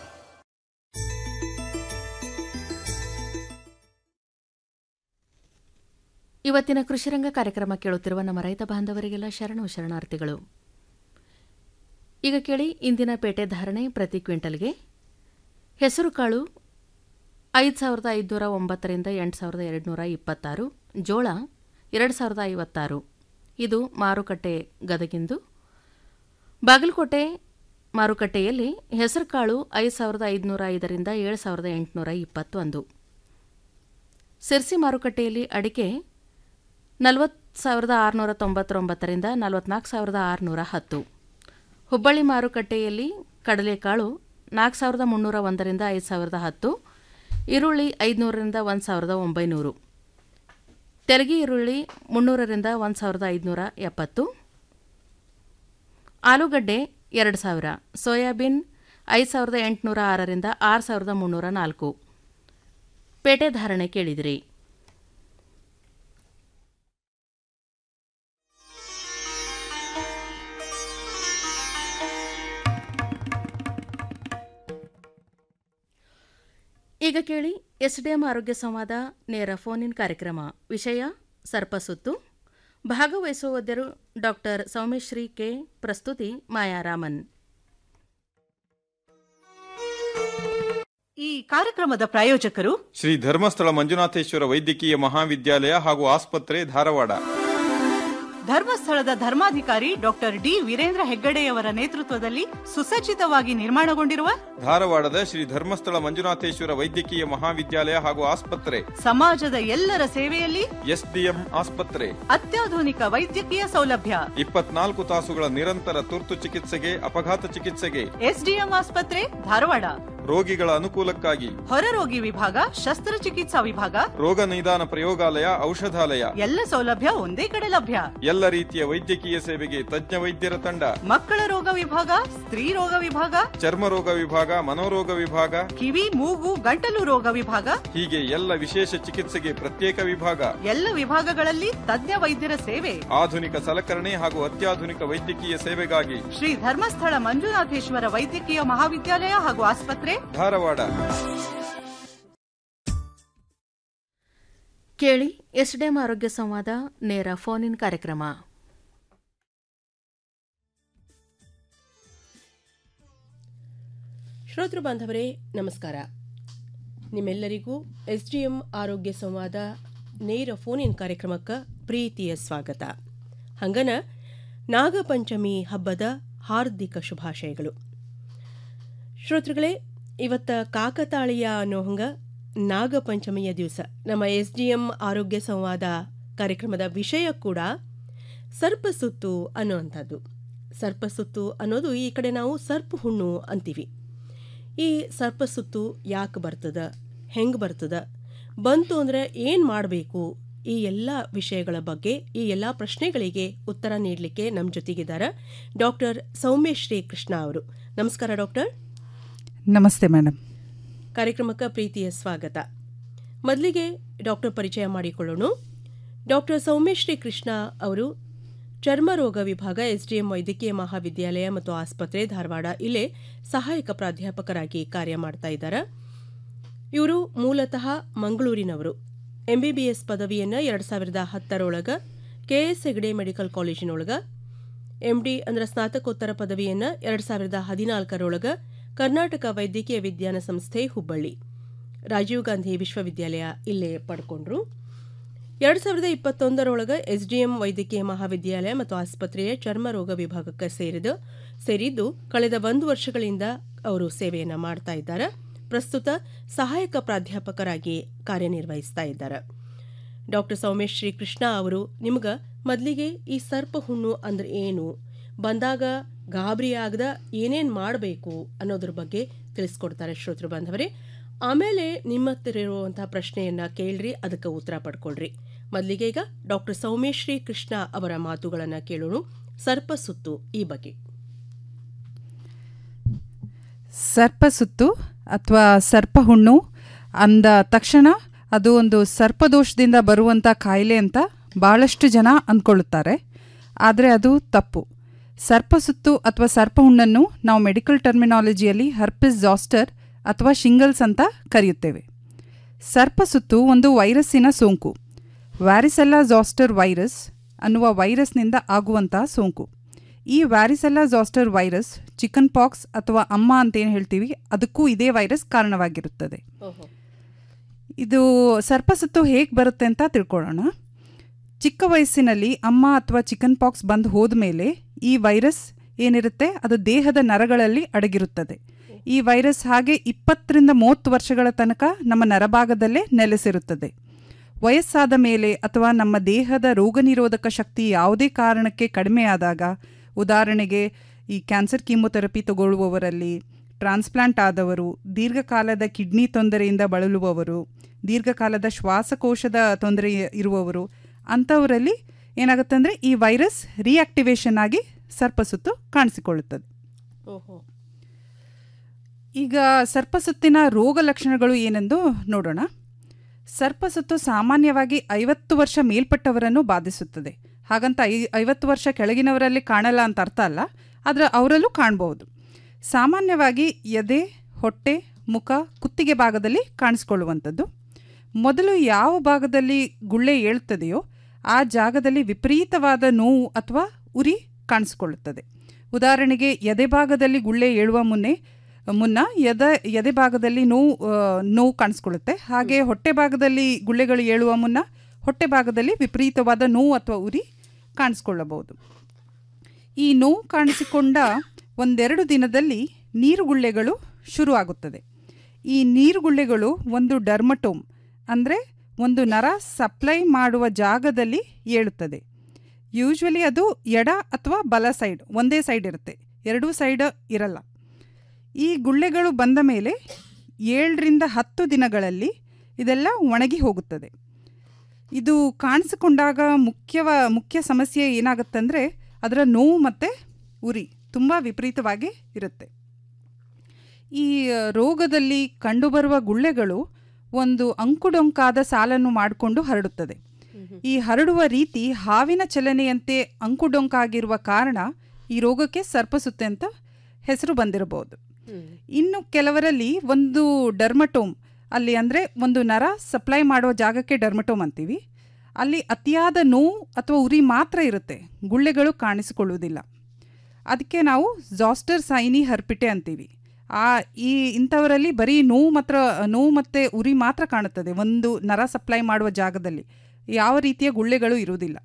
ಇವತ್ತಿನ ಕೃಷಿರಂಗ ಕಾರ್ಯಕ್ರಮ ಕೇಳುತ್ತಿರುವ ನಮ್ಮ ರೈತ ಬಾಂಧವರಿಗೆಲ್ಲ ಶರಣು ಶರಣಾರ್ಥಿಗಳು ಈಗ ಕೇಳಿ ಇಂದಿನ ಪೇಟೆ ಧಾರಣೆ ಪ್ರತಿ ಕ್ವಿಂಟಲ್ಗೆ ಹೆಸರುಕಾಳು ಐದು ಸಾವಿರದ ಐದುನೂರ ಒಂಬತ್ತರಿಂದ ಎಂಟು ಸಾವಿರದ ಎರಡುನೂರ ಇಪ್ಪತ್ತಾರು ಜೋಳ ಎರಡು ಸಾವಿರದ ಐವತ್ತಾರು ಇದು ಮಾರುಕಟ್ಟೆ ಗದಗಿಂದು ಬಾಗಲಕೋಟೆ ಮಾರುಕಟ್ಟೆಯಲ್ಲಿ ಹೆಸರುಕಾಳು ಐದು ಸಾವಿರದ ಐದುನೂರ ಐದರಿಂದ ಏಳು ಸಾವಿರದ ಎಂಟುನೂರ ಇಪ್ಪತ್ತೊಂದು ಸಿರ್ಸಿ ಮಾರುಕಟ್ಟೆಯಲ್ಲಿ ಅಡಿಕೆ ನಲವತ್ತು ಸಾವಿರದ ಆರುನೂರ ತೊಂಬತ್ತೊಂಬತ್ತರಿಂದ ನಲವತ್ನಾಲ್ಕು ಸಾವಿರದ ಆರುನೂರ ಹತ್ತು ಹುಬ್ಬಳ್ಳಿ ಮಾರುಕಟ್ಟೆಯಲ್ಲಿ ಕಡಲೆಕಾಳು ನಾಲ್ಕು ಸಾವಿರದ ಮುನ್ನೂರ ಒಂದರಿಂದ ಐದು ಸಾವಿರದ ಹತ್ತು ಈರುಳ್ಳಿ ಐದುನೂರರಿಂದ ಒಂದು ಸಾವಿರದ ಒಂಬೈನೂರು ತೆಲಗಿ ಈರುಳ್ಳಿ ಮುನ್ನೂರರಿಂದ ಒಂದು ಸಾವಿರದ ಐದುನೂರ ಎಪ್ಪತ್ತು ಆಲೂಗಡ್ಡೆ ಎರಡು ಸಾವಿರ ಸೋಯಾಬೀನ್ ಐದು ಸಾವಿರದ ಎಂಟುನೂರ ಆರರಿಂದ ಆರು ಸಾವಿರದ ಮುನ್ನೂರ ನಾಲ್ಕು ಪೇಟೆ ಧಾರಣೆ ಕೇಳಿದಿರಿ ಈಗ ಕೇಳಿ ಎಸ್ಡಿಎಂ ಆರೋಗ್ಯ ಸಂವಾದ ನೇರ ಫೋನ್ ಇನ್ ಕಾರ್ಯಕ್ರಮ ವಿಷಯ ಸರ್ಪಸುತ್ತು ಭಾಗವಹಿಸುವವರು ಡಾಕ್ಟರ್ ಸೌಮೇಶ್ರೀ ಕೆ ಪ್ರಸ್ತುತಿ ಮಾಯಾರಾಮನ್ ಈ ಕಾರ್ಯಕ್ರಮದ ಪ್ರಾಯೋಜಕರು ಶ್ರೀ ಧರ್ಮಸ್ಥಳ ಮಂಜುನಾಥೇಶ್ವರ ವೈದ್ಯಕೀಯ ಮಹಾವಿದ್ಯಾಲಯ ಹಾಗೂ ಆಸ್ಪತ್ರೆ ಧಾರವಾಡ ಧರ್ಮಸ್ಥಳದ ಧರ್ಮಾಧಿಕಾರಿ ಡಾಕ್ಟರ್ ಡಿ ವೀರೇಂದ್ರ ಹೆಗ್ಗಡೆಯವರ ನೇತೃತ್ವದಲ್ಲಿ ಸುಸಜ್ಜಿತವಾಗಿ ನಿರ್ಮಾಣಗೊಂಡಿರುವ ಧಾರವಾಡದ ಶ್ರೀ ಧರ್ಮಸ್ಥಳ ಮಂಜುನಾಥೇಶ್ವರ ವೈದ್ಯಕೀಯ ಮಹಾವಿದ್ಯಾಲಯ ಹಾಗೂ ಆಸ್ಪತ್ರೆ ಸಮಾಜದ ಎಲ್ಲರ ಸೇವೆಯಲ್ಲಿ ಎಸ್ಡಿಎಂ ಆಸ್ಪತ್ರೆ ಅತ್ಯಾಧುನಿಕ ವೈದ್ಯಕೀಯ ಸೌಲಭ್ಯ ಇಪ್ಪತ್ನಾಲ್ಕು ತಾಸುಗಳ ನಿರಂತರ ತುರ್ತು ಚಿಕಿತ್ಸೆಗೆ ಅಪಘಾತ ಚಿಕಿತ್ಸೆಗೆ ಎಸ್ಡಿಎಂ ಆಸ್ಪತ್ರೆ ಧಾರವಾಡ ರೋಗಿಗಳ ಅನುಕೂಲಕ್ಕಾಗಿ ಹೊರರೋಗಿ ವಿಭಾಗ ಶಸ್ತ್ರಚಿಕಿತ್ಸಾ ವಿಭಾಗ ರೋಗ ನಿದಾನ ಪ್ರಯೋಗಾಲಯ ಔಷಧಾಲಯ ಎಲ್ಲ ಸೌಲಭ್ಯ ಒಂದೇ ಕಡೆ ಲಭ್ಯ ಎಲ್ಲ ರೀತಿಯ ವೈದ್ಯಕೀಯ ಸೇವೆಗೆ ತಜ್ಞ ವೈದ್ಯರ ತಂಡ ಮಕ್ಕಳ ರೋಗ ವಿಭಾಗ ಸ್ತ್ರೀ ರೋಗ ವಿಭಾಗ ಚರ್ಮ ರೋಗ ವಿಭಾಗ ಮನೋರೋಗ ವಿಭಾಗ ಕಿವಿ ಮೂಗು ಗಂಟಲು ರೋಗ ವಿಭಾಗ ಹೀಗೆ ಎಲ್ಲ ವಿಶೇಷ ಚಿಕಿತ್ಸೆಗೆ ಪ್ರತ್ಯೇಕ ವಿಭಾಗ ಎಲ್ಲ ವಿಭಾಗಗಳಲ್ಲಿ ತಜ್ಞ ವೈದ್ಯರ ಸೇವೆ ಆಧುನಿಕ ಸಲಕರಣೆ ಹಾಗೂ ಅತ್ಯಾಧುನಿಕ ವೈದ್ಯಕೀಯ ಸೇವೆಗಾಗಿ ಶ್ರೀ ಧರ್ಮಸ್ಥಳ ಮಂಜುನಾಥೇಶ್ವರ ವೈದ್ಯಕೀಯ ಮಹಾವಿದ್ಯಾಲಯ ಹಾಗೂ ಆಸ್ಪತ್ರೆ ಧಾರವಾಡ ಕೇಳಿ ಎಸ್ಡಿಎಂ ಆರೋಗ್ಯ ಸಂವಾದ ನೇರ ಫೋನ್ ಇನ್ ಕಾರ್ಯಕ್ರಮ ಶ್ರೋತೃ ಬಾಂಧವರೇ ನಮಸ್ಕಾರ ನಿಮ್ಮೆಲ್ಲರಿಗೂ ಎಸ್ ಡಿ ಎಂ ಆರೋಗ್ಯ ಸಂವಾದ ನೇರ ಫೋನ್ ಇನ್ ಕಾರ್ಯಕ್ರಮಕ್ಕೆ ಪ್ರೀತಿಯ ಸ್ವಾಗತ ಹಂಗನ ನಾಗಪಂಚಮಿ ಹಬ್ಬದ ಹಾರ್ದಿಕ ಶುಭಾಶಯಗಳು ಶ್ರೋತೃಗಳೇ ಇವತ್ತ ಕಾಕತಾಳೀಯ ಅನ್ನೋ ಹಂಗ ನಾಗಪಂಚಮಿಯ ದಿವಸ ನಮ್ಮ ಎಸ್ ಡಿ ಎಂ ಆರೋಗ್ಯ ಸಂವಾದ ಕಾರ್ಯಕ್ರಮದ ವಿಷಯ ಕೂಡ ಸರ್ಪಸುತ್ತು ಅನ್ನುವಂಥದ್ದು ಸರ್ಪಸುತ್ತು ಅನ್ನೋದು ಈ ಕಡೆ ನಾವು ಸರ್ಪ ಹುಣ್ಣು ಅಂತೀವಿ ಈ ಸರ್ಪಸುತ್ತು ಯಾಕೆ ಬರ್ತದ ಹೆಂಗೆ ಬರ್ತದ ಬಂತು ಅಂದರೆ ಏನು ಮಾಡಬೇಕು ಈ ಎಲ್ಲ ವಿಷಯಗಳ ಬಗ್ಗೆ ಈ ಎಲ್ಲ ಪ್ರಶ್ನೆಗಳಿಗೆ ಉತ್ತರ ನೀಡಲಿಕ್ಕೆ ನಮ್ಮ ಜೊತೆಗಿದ್ದಾರೆ ಡಾಕ್ಟರ್ ಸೌಮ್ಯಶ್ರೀ ಕೃಷ್ಣ ಅವರು ನಮಸ್ಕಾರ ಡಾಕ್ಟರ್ ನಮಸ್ತೆ ಮೇಡಮ್ ಕಾರ್ಯಕ್ರಮಕ್ಕೆ ಪ್ರೀತಿಯ ಸ್ವಾಗತ ಮೊದಲಿಗೆ ಡಾಕ್ಟರ್ ಪರಿಚಯ ಮಾಡಿಕೊಳ್ಳೋಣ ಡಾಕ್ಟರ್ ಸೌಮ್ಯಶ್ರೀ ಕೃಷ್ಣ ಅವರು ಚರ್ಮ ರೋಗ ವಿಭಾಗ ಎಸ್ಡಿಎಂ ವೈದ್ಯಕೀಯ ಮಹಾವಿದ್ಯಾಲಯ ಮತ್ತು ಆಸ್ಪತ್ರೆ ಧಾರವಾಡ ಇಲ್ಲೇ ಸಹಾಯಕ ಪ್ರಾಧ್ಯಾಪಕರಾಗಿ ಕಾರ್ಯ ಮಾಡ್ತಾ ಇದ್ದಾರೆ ಇವರು ಮೂಲತಃ ಮಂಗಳೂರಿನವರು ಎಂಬಿಬಿಎಸ್ ಪದವಿಯನ್ನು ಎರಡು ಸಾವಿರದ ಹತ್ತರೊಳಗ ಕೆಎಸ್ ಹೆಗ್ಡೆ ಮೆಡಿಕಲ್ ಕಾಲೇಜಿನೊಳಗ ಎಂಡಿ ಅಂದ್ರೆ ಸ್ನಾತಕೋತ್ತರ ಪದವಿಯನ್ನು ಎರಡು ಸಾವಿರದ ಹದಿನಾಲ್ಕರೊಳಗ ಕರ್ನಾಟಕ ವೈದ್ಯಕೀಯ ವಿಜ್ಞಾನ ಸಂಸ್ಥೆ ಹುಬ್ಬಳ್ಳಿ ರಾಜೀವ್ ಗಾಂಧಿ ವಿಶ್ವವಿದ್ಯಾಲಯ ಇಲ್ಲೇ ಪಡ್ಕೊಂಡ್ರು ಎರಡು ಸಾವಿರದ ಇಪ್ಪತ್ತೊಂದರೊಳಗೆ ಎಸ್ಡಿಎಂ ವೈದ್ಯಕೀಯ ಮಹಾವಿದ್ಯಾಲಯ ಮತ್ತು ಆಸ್ಪತ್ರೆಯ ಚರ್ಮ ರೋಗ ವಿಭಾಗಕ್ಕೆ ಸೇರಿದ ಸೇರಿದ್ದು ಕಳೆದ ಒಂದು ವರ್ಷಗಳಿಂದ ಅವರು ಸೇವೆಯನ್ನು ಮಾಡ್ತಾ ಇದ್ದಾರೆ ಪ್ರಸ್ತುತ ಸಹಾಯಕ ಪ್ರಾಧ್ಯಾಪಕರಾಗಿ ಕಾರ್ಯನಿರ್ವಹಿಸ್ತಾ ಇದ್ದಾರೆ ಡಾಕ್ಟರ್ ಸೌಮೇಶ್ ಶ್ರೀಕೃಷ್ಣ ಅವರು ನಿಮ್ಗೆ ಮೊದಲಿಗೆ ಈ ಸರ್ಪ ಹುಣ್ಣು ಅಂದ್ರೆ ಏನು ಬಂದಾಗ ಗಾಬರಿ ಆಗದ ಏನೇನು ಮಾಡಬೇಕು ಅನ್ನೋದ್ರ ಬಗ್ಗೆ ತಿಳಿಸ್ಕೊಡ್ತಾರೆ ಶ್ರೋತೃ ಬಾಂಧವರೇ ಆಮೇಲೆ ನಿಮ್ಮ ಹತ್ತಿರ ಇರುವಂತಹ ಪ್ರಶ್ನೆಯನ್ನ ಕೇಳ್ರಿ ಅದಕ್ಕೆ ಉತ್ತರ ಪಡ್ಕೊಳ್ರಿ ಮೊದಲಿಗೆ ಈಗ ಡಾಕ್ಟರ್ ಸೌಮೇಶ್ ಶ್ರೀ ಕೃಷ್ಣ ಅವರ ಮಾತುಗಳನ್ನು ಕೇಳೋಣ ಸರ್ಪ ಸುತ್ತು ಈ ಬಗ್ಗೆ ಸರ್ಪಸುತ್ತು ಅಥವಾ ಸರ್ಪಹುಣ್ಣು ಅಂದ ತಕ್ಷಣ ಅದು ಒಂದು ಸರ್ಪದೋಷದಿಂದ ಬರುವಂಥ ಕಾಯಿಲೆ ಅಂತ ಭಾಳಷ್ಟು ಜನ ಅಂದ್ಕೊಳ್ಳುತ್ತಾರೆ ಆದರೆ ಅದು ತಪ್ಪು ಸರ್ಪಸುತ್ತು ಅಥವಾ ಸರ್ಪಹುಣ್ಣನ್ನು ನಾವು ಮೆಡಿಕಲ್ ಟರ್ಮಿನಾಲಜಿಯಲ್ಲಿ ಹರ್ಪಿಸ್ ಜಾಸ್ಟರ್ ಅಥವಾ ಶಿಂಗಲ್ಸ್ ಅಂತ ಕರೆಯುತ್ತೇವೆ ಸರ್ಪಸುತ್ತು ಒಂದು ವೈರಸ್ಸಿನ ಸೋಂಕು ವ್ಯಾರಿಸೆಲ್ಲಾ ಜಾಸ್ಟರ್ ವೈರಸ್ ಅನ್ನುವ ವೈರಸ್ನಿಂದ ಆಗುವಂಥ ಸೋಂಕು ಈ varicella zoster virus chickenpox ಅಥವಾ ಅಮ್ಮ ಅಂತ ಏನು ಹೇಳ್ತೀವಿ ಅದಕ್ಕೂ ಇದೇ ವೈರಸ್ ಕಾರಣವಾಗಿರುತ್ತದೆ ಇದು ಸರ್ಪಸುತ್ತು ಹೇಗೆ ಬರುತ್ತೆ ಅಂತ ತಿಳ್ಕೊಳ್ಳೋಣ ಚಿಕ್ಕ ವಯಸ್ಸಿನಲ್ಲಿ ಅಮ್ಮ ಅಥವಾ ಚಿಕನ್ ಪಾಕ್ಸ್ ಬಂದು ಹೋದ್ಮೇಲೆ ಈ ವೈರಸ್ ಏನಿರುತ್ತೆ ಅದು ದೇಹದ ನರಗಳಲ್ಲಿ ಅಡಗಿರುತ್ತದೆ ಈ ವೈರಸ್ ಹಾಗೆ ಇಪ್ಪತ್ತರಿಂದ ಮೂವತ್ತು ವರ್ಷಗಳ ತನಕ ನಮ್ಮ ನರಭಾಗದಲ್ಲೇ ನೆಲೆಸಿರುತ್ತದೆ ವಯಸ್ಸಾದ ಮೇಲೆ ಅಥವಾ ನಮ್ಮ ದೇಹದ ರೋಗನಿರೋಧಕ ಶಕ್ತಿ ಯಾವುದೇ ಕಾರಣಕ್ಕೆ ಕಡಿಮೆಯಾದಾಗ ಉದಾಹರಣೆಗೆ ಈ ಕ್ಯಾನ್ಸರ್ ಕೀಮೊಥೆರಪಿ ತಗೊಳ್ಳುವವರಲ್ಲಿ ಟ್ರಾನ್ಸ್ಪ್ಲಾಂಟ್ ಆದವರು ದೀರ್ಘಕಾಲದ ಕಿಡ್ನಿ ತೊಂದರೆಯಿಂದ ಬಳಲುವವರು ದೀರ್ಘಕಾಲದ ಶ್ವಾಸಕೋಶದ ತೊಂದರೆ ಇರುವವರು ಅಂಥವರಲ್ಲಿ ಏನಾಗುತ್ತೆ ಅಂದರೆ ಈ ವೈರಸ್ ರಿಯಾಕ್ಟಿವೇಶನ್ ಆಗಿ ಸರ್ಪಸುತ್ತು ಕಾಣಿಸಿಕೊಳ್ಳುತ್ತದೆ ಓಹೋ ಈಗ ಸರ್ಪಸುತ್ತಿನ ರೋಗ ಲಕ್ಷಣಗಳು ಏನೆಂದು ನೋಡೋಣ ಸರ್ಪಸುತ್ತು ಸಾಮಾನ್ಯವಾಗಿ ಐವತ್ತು ವರ್ಷ ಮೇಲ್ಪಟ್ಟವರನ್ನು ಬಾಧಿಸುತ್ತದೆ ಹಾಗಂತ ಐ ಐವತ್ತು ವರ್ಷ ಕೆಳಗಿನವರಲ್ಲಿ ಕಾಣಲ್ಲ ಅಂತ ಅರ್ಥ ಅಲ್ಲ ಆದರೆ ಅವರಲ್ಲೂ ಕಾಣಬಹುದು ಸಾಮಾನ್ಯವಾಗಿ ಎದೆ ಹೊಟ್ಟೆ ಮುಖ ಕುತ್ತಿಗೆ ಭಾಗದಲ್ಲಿ ಕಾಣಿಸ್ಕೊಳ್ಳುವಂಥದ್ದು ಮೊದಲು ಯಾವ ಭಾಗದಲ್ಲಿ ಗುಳ್ಳೆ ಏಳ್ತದೆಯೋ ಆ ಜಾಗದಲ್ಲಿ ವಿಪರೀತವಾದ ನೋವು ಅಥವಾ ಉರಿ ಕಾಣಿಸಿಕೊಳ್ಳುತ್ತದೆ ಉದಾಹರಣೆಗೆ ಎದೆ ಭಾಗದಲ್ಲಿ ಗುಳ್ಳೆ ಏಳುವ ಮುನ್ನೆ ಮುನ್ನ ಎದೆ ಎದೆ ಭಾಗದಲ್ಲಿ ನೋವು ಆ, ನೋವು ಕಾಣಿಸ್ಕೊಳ್ಳುತ್ತೆ ಹಾಗೆ ಹೊಟ್ಟೆ ಭಾಗದಲ್ಲಿ ಗುಳ್ಳೆಗಳು ಏಳುವ ಮುನ್ನ ಹೊಟ್ಟೆ ಭಾಗದಲ್ಲಿ ವಿಪರೀತವಾದ ನೋವು ಅಥವಾ ಉರಿ ಕಾಣಿಸ್ಕೊಳ್ಳಬಹುದು ಈ ನೋವು ಕಾಣಿಸಿಕೊಂಡ ಒಂದೆರಡು ದಿನದಲ್ಲಿ ನೀರುಗುಳ್ಳೆಗಳು ಶುರುವಾಗುತ್ತದೆ ಈ ನೀರುಗುಳ್ಳೆಗಳು ಒಂದು ಡರ್ಮಟೋಮ್ ಅಂದರೆ ಒಂದು ನರ ಸಪ್ಲೈ ಮಾಡುವ ಜಾಗದಲ್ಲಿ ಏಳುತ್ತದೆ ಯೂಶ್ವಲಿ ಅದು ಎಡ ಅಥವಾ ಬಲ ಸೈಡ್ ಒಂದೇ ಸೈಡ್ ಇರುತ್ತೆ ಎರಡೂ ಸೈಡ್ ಇರಲ್ಲ ಈ ಗುಳ್ಳೆಗಳು ಬಂದ ಮೇಲೆ ಏಳರಿಂದ ಹತ್ತು ದಿನಗಳಲ್ಲಿ ಇದೆಲ್ಲ ಒಣಗಿ ಹೋಗುತ್ತದೆ ಇದು ಕಾಣಿಸಿಕೊಂಡಾಗ ಮುಖ್ಯವ ಮುಖ್ಯ ಸಮಸ್ಯೆ ಏನಾಗುತ್ತಂದರೆ ಅದರ ನೋವು ಮತ್ತು ಉರಿ ತುಂಬ ವಿಪರೀತವಾಗಿ ಇರುತ್ತೆ ಈ ರೋಗದಲ್ಲಿ ಕಂಡುಬರುವ ಗುಳ್ಳೆಗಳು ಒಂದು ಅಂಕುಡೊಂಕಾದ ಸಾಲನ್ನು ಮಾಡಿಕೊಂಡು ಹರಡುತ್ತದೆ ಈ ಹರಡುವ ರೀತಿ ಹಾವಿನ ಚಲನೆಯಂತೆ ಅಂಕುಡೊಂಕಾಗಿರುವ ಕಾರಣ ಈ ರೋಗಕ್ಕೆ ಸರ್ಪಸುತ್ತೆ ಅಂತ ಹೆಸರು ಬಂದಿರಬಹುದು ಇನ್ನು ಕೆಲವರಲ್ಲಿ ಒಂದು ಡರ್ಮಟೋಮ್ ಅಲ್ಲಿ ಅಂದರೆ ಒಂದು ನರ ಸಪ್ಲೈ ಮಾಡುವ ಜಾಗಕ್ಕೆ ಡರ್ಮಟೋಮ್ ಅಂತೀವಿ ಅಲ್ಲಿ ಅತಿಯಾದ ನೋವು ಅಥವಾ ಉರಿ ಮಾತ್ರ ಇರುತ್ತೆ ಗುಳ್ಳೆಗಳು ಕಾಣಿಸಿಕೊಳ್ಳುವುದಿಲ್ಲ ಅದಕ್ಕೆ ನಾವು ಜಾಸ್ಟರ್ ಸೈನಿ ಹರ್ಪಿಟೆ ಅಂತೀವಿ ಆ ಈ ಇಂಥವರಲ್ಲಿ ಬರೀ ನೋವು ಮಾತ್ರ ನೋವು ಮತ್ತು ಉರಿ ಮಾತ್ರ ಕಾಣುತ್ತದೆ ಒಂದು ನರ ಸಪ್ಲೈ ಮಾಡುವ ಜಾಗದಲ್ಲಿ ಯಾವ ರೀತಿಯ ಗುಳ್ಳೆಗಳು ಇರುವುದಿಲ್ಲ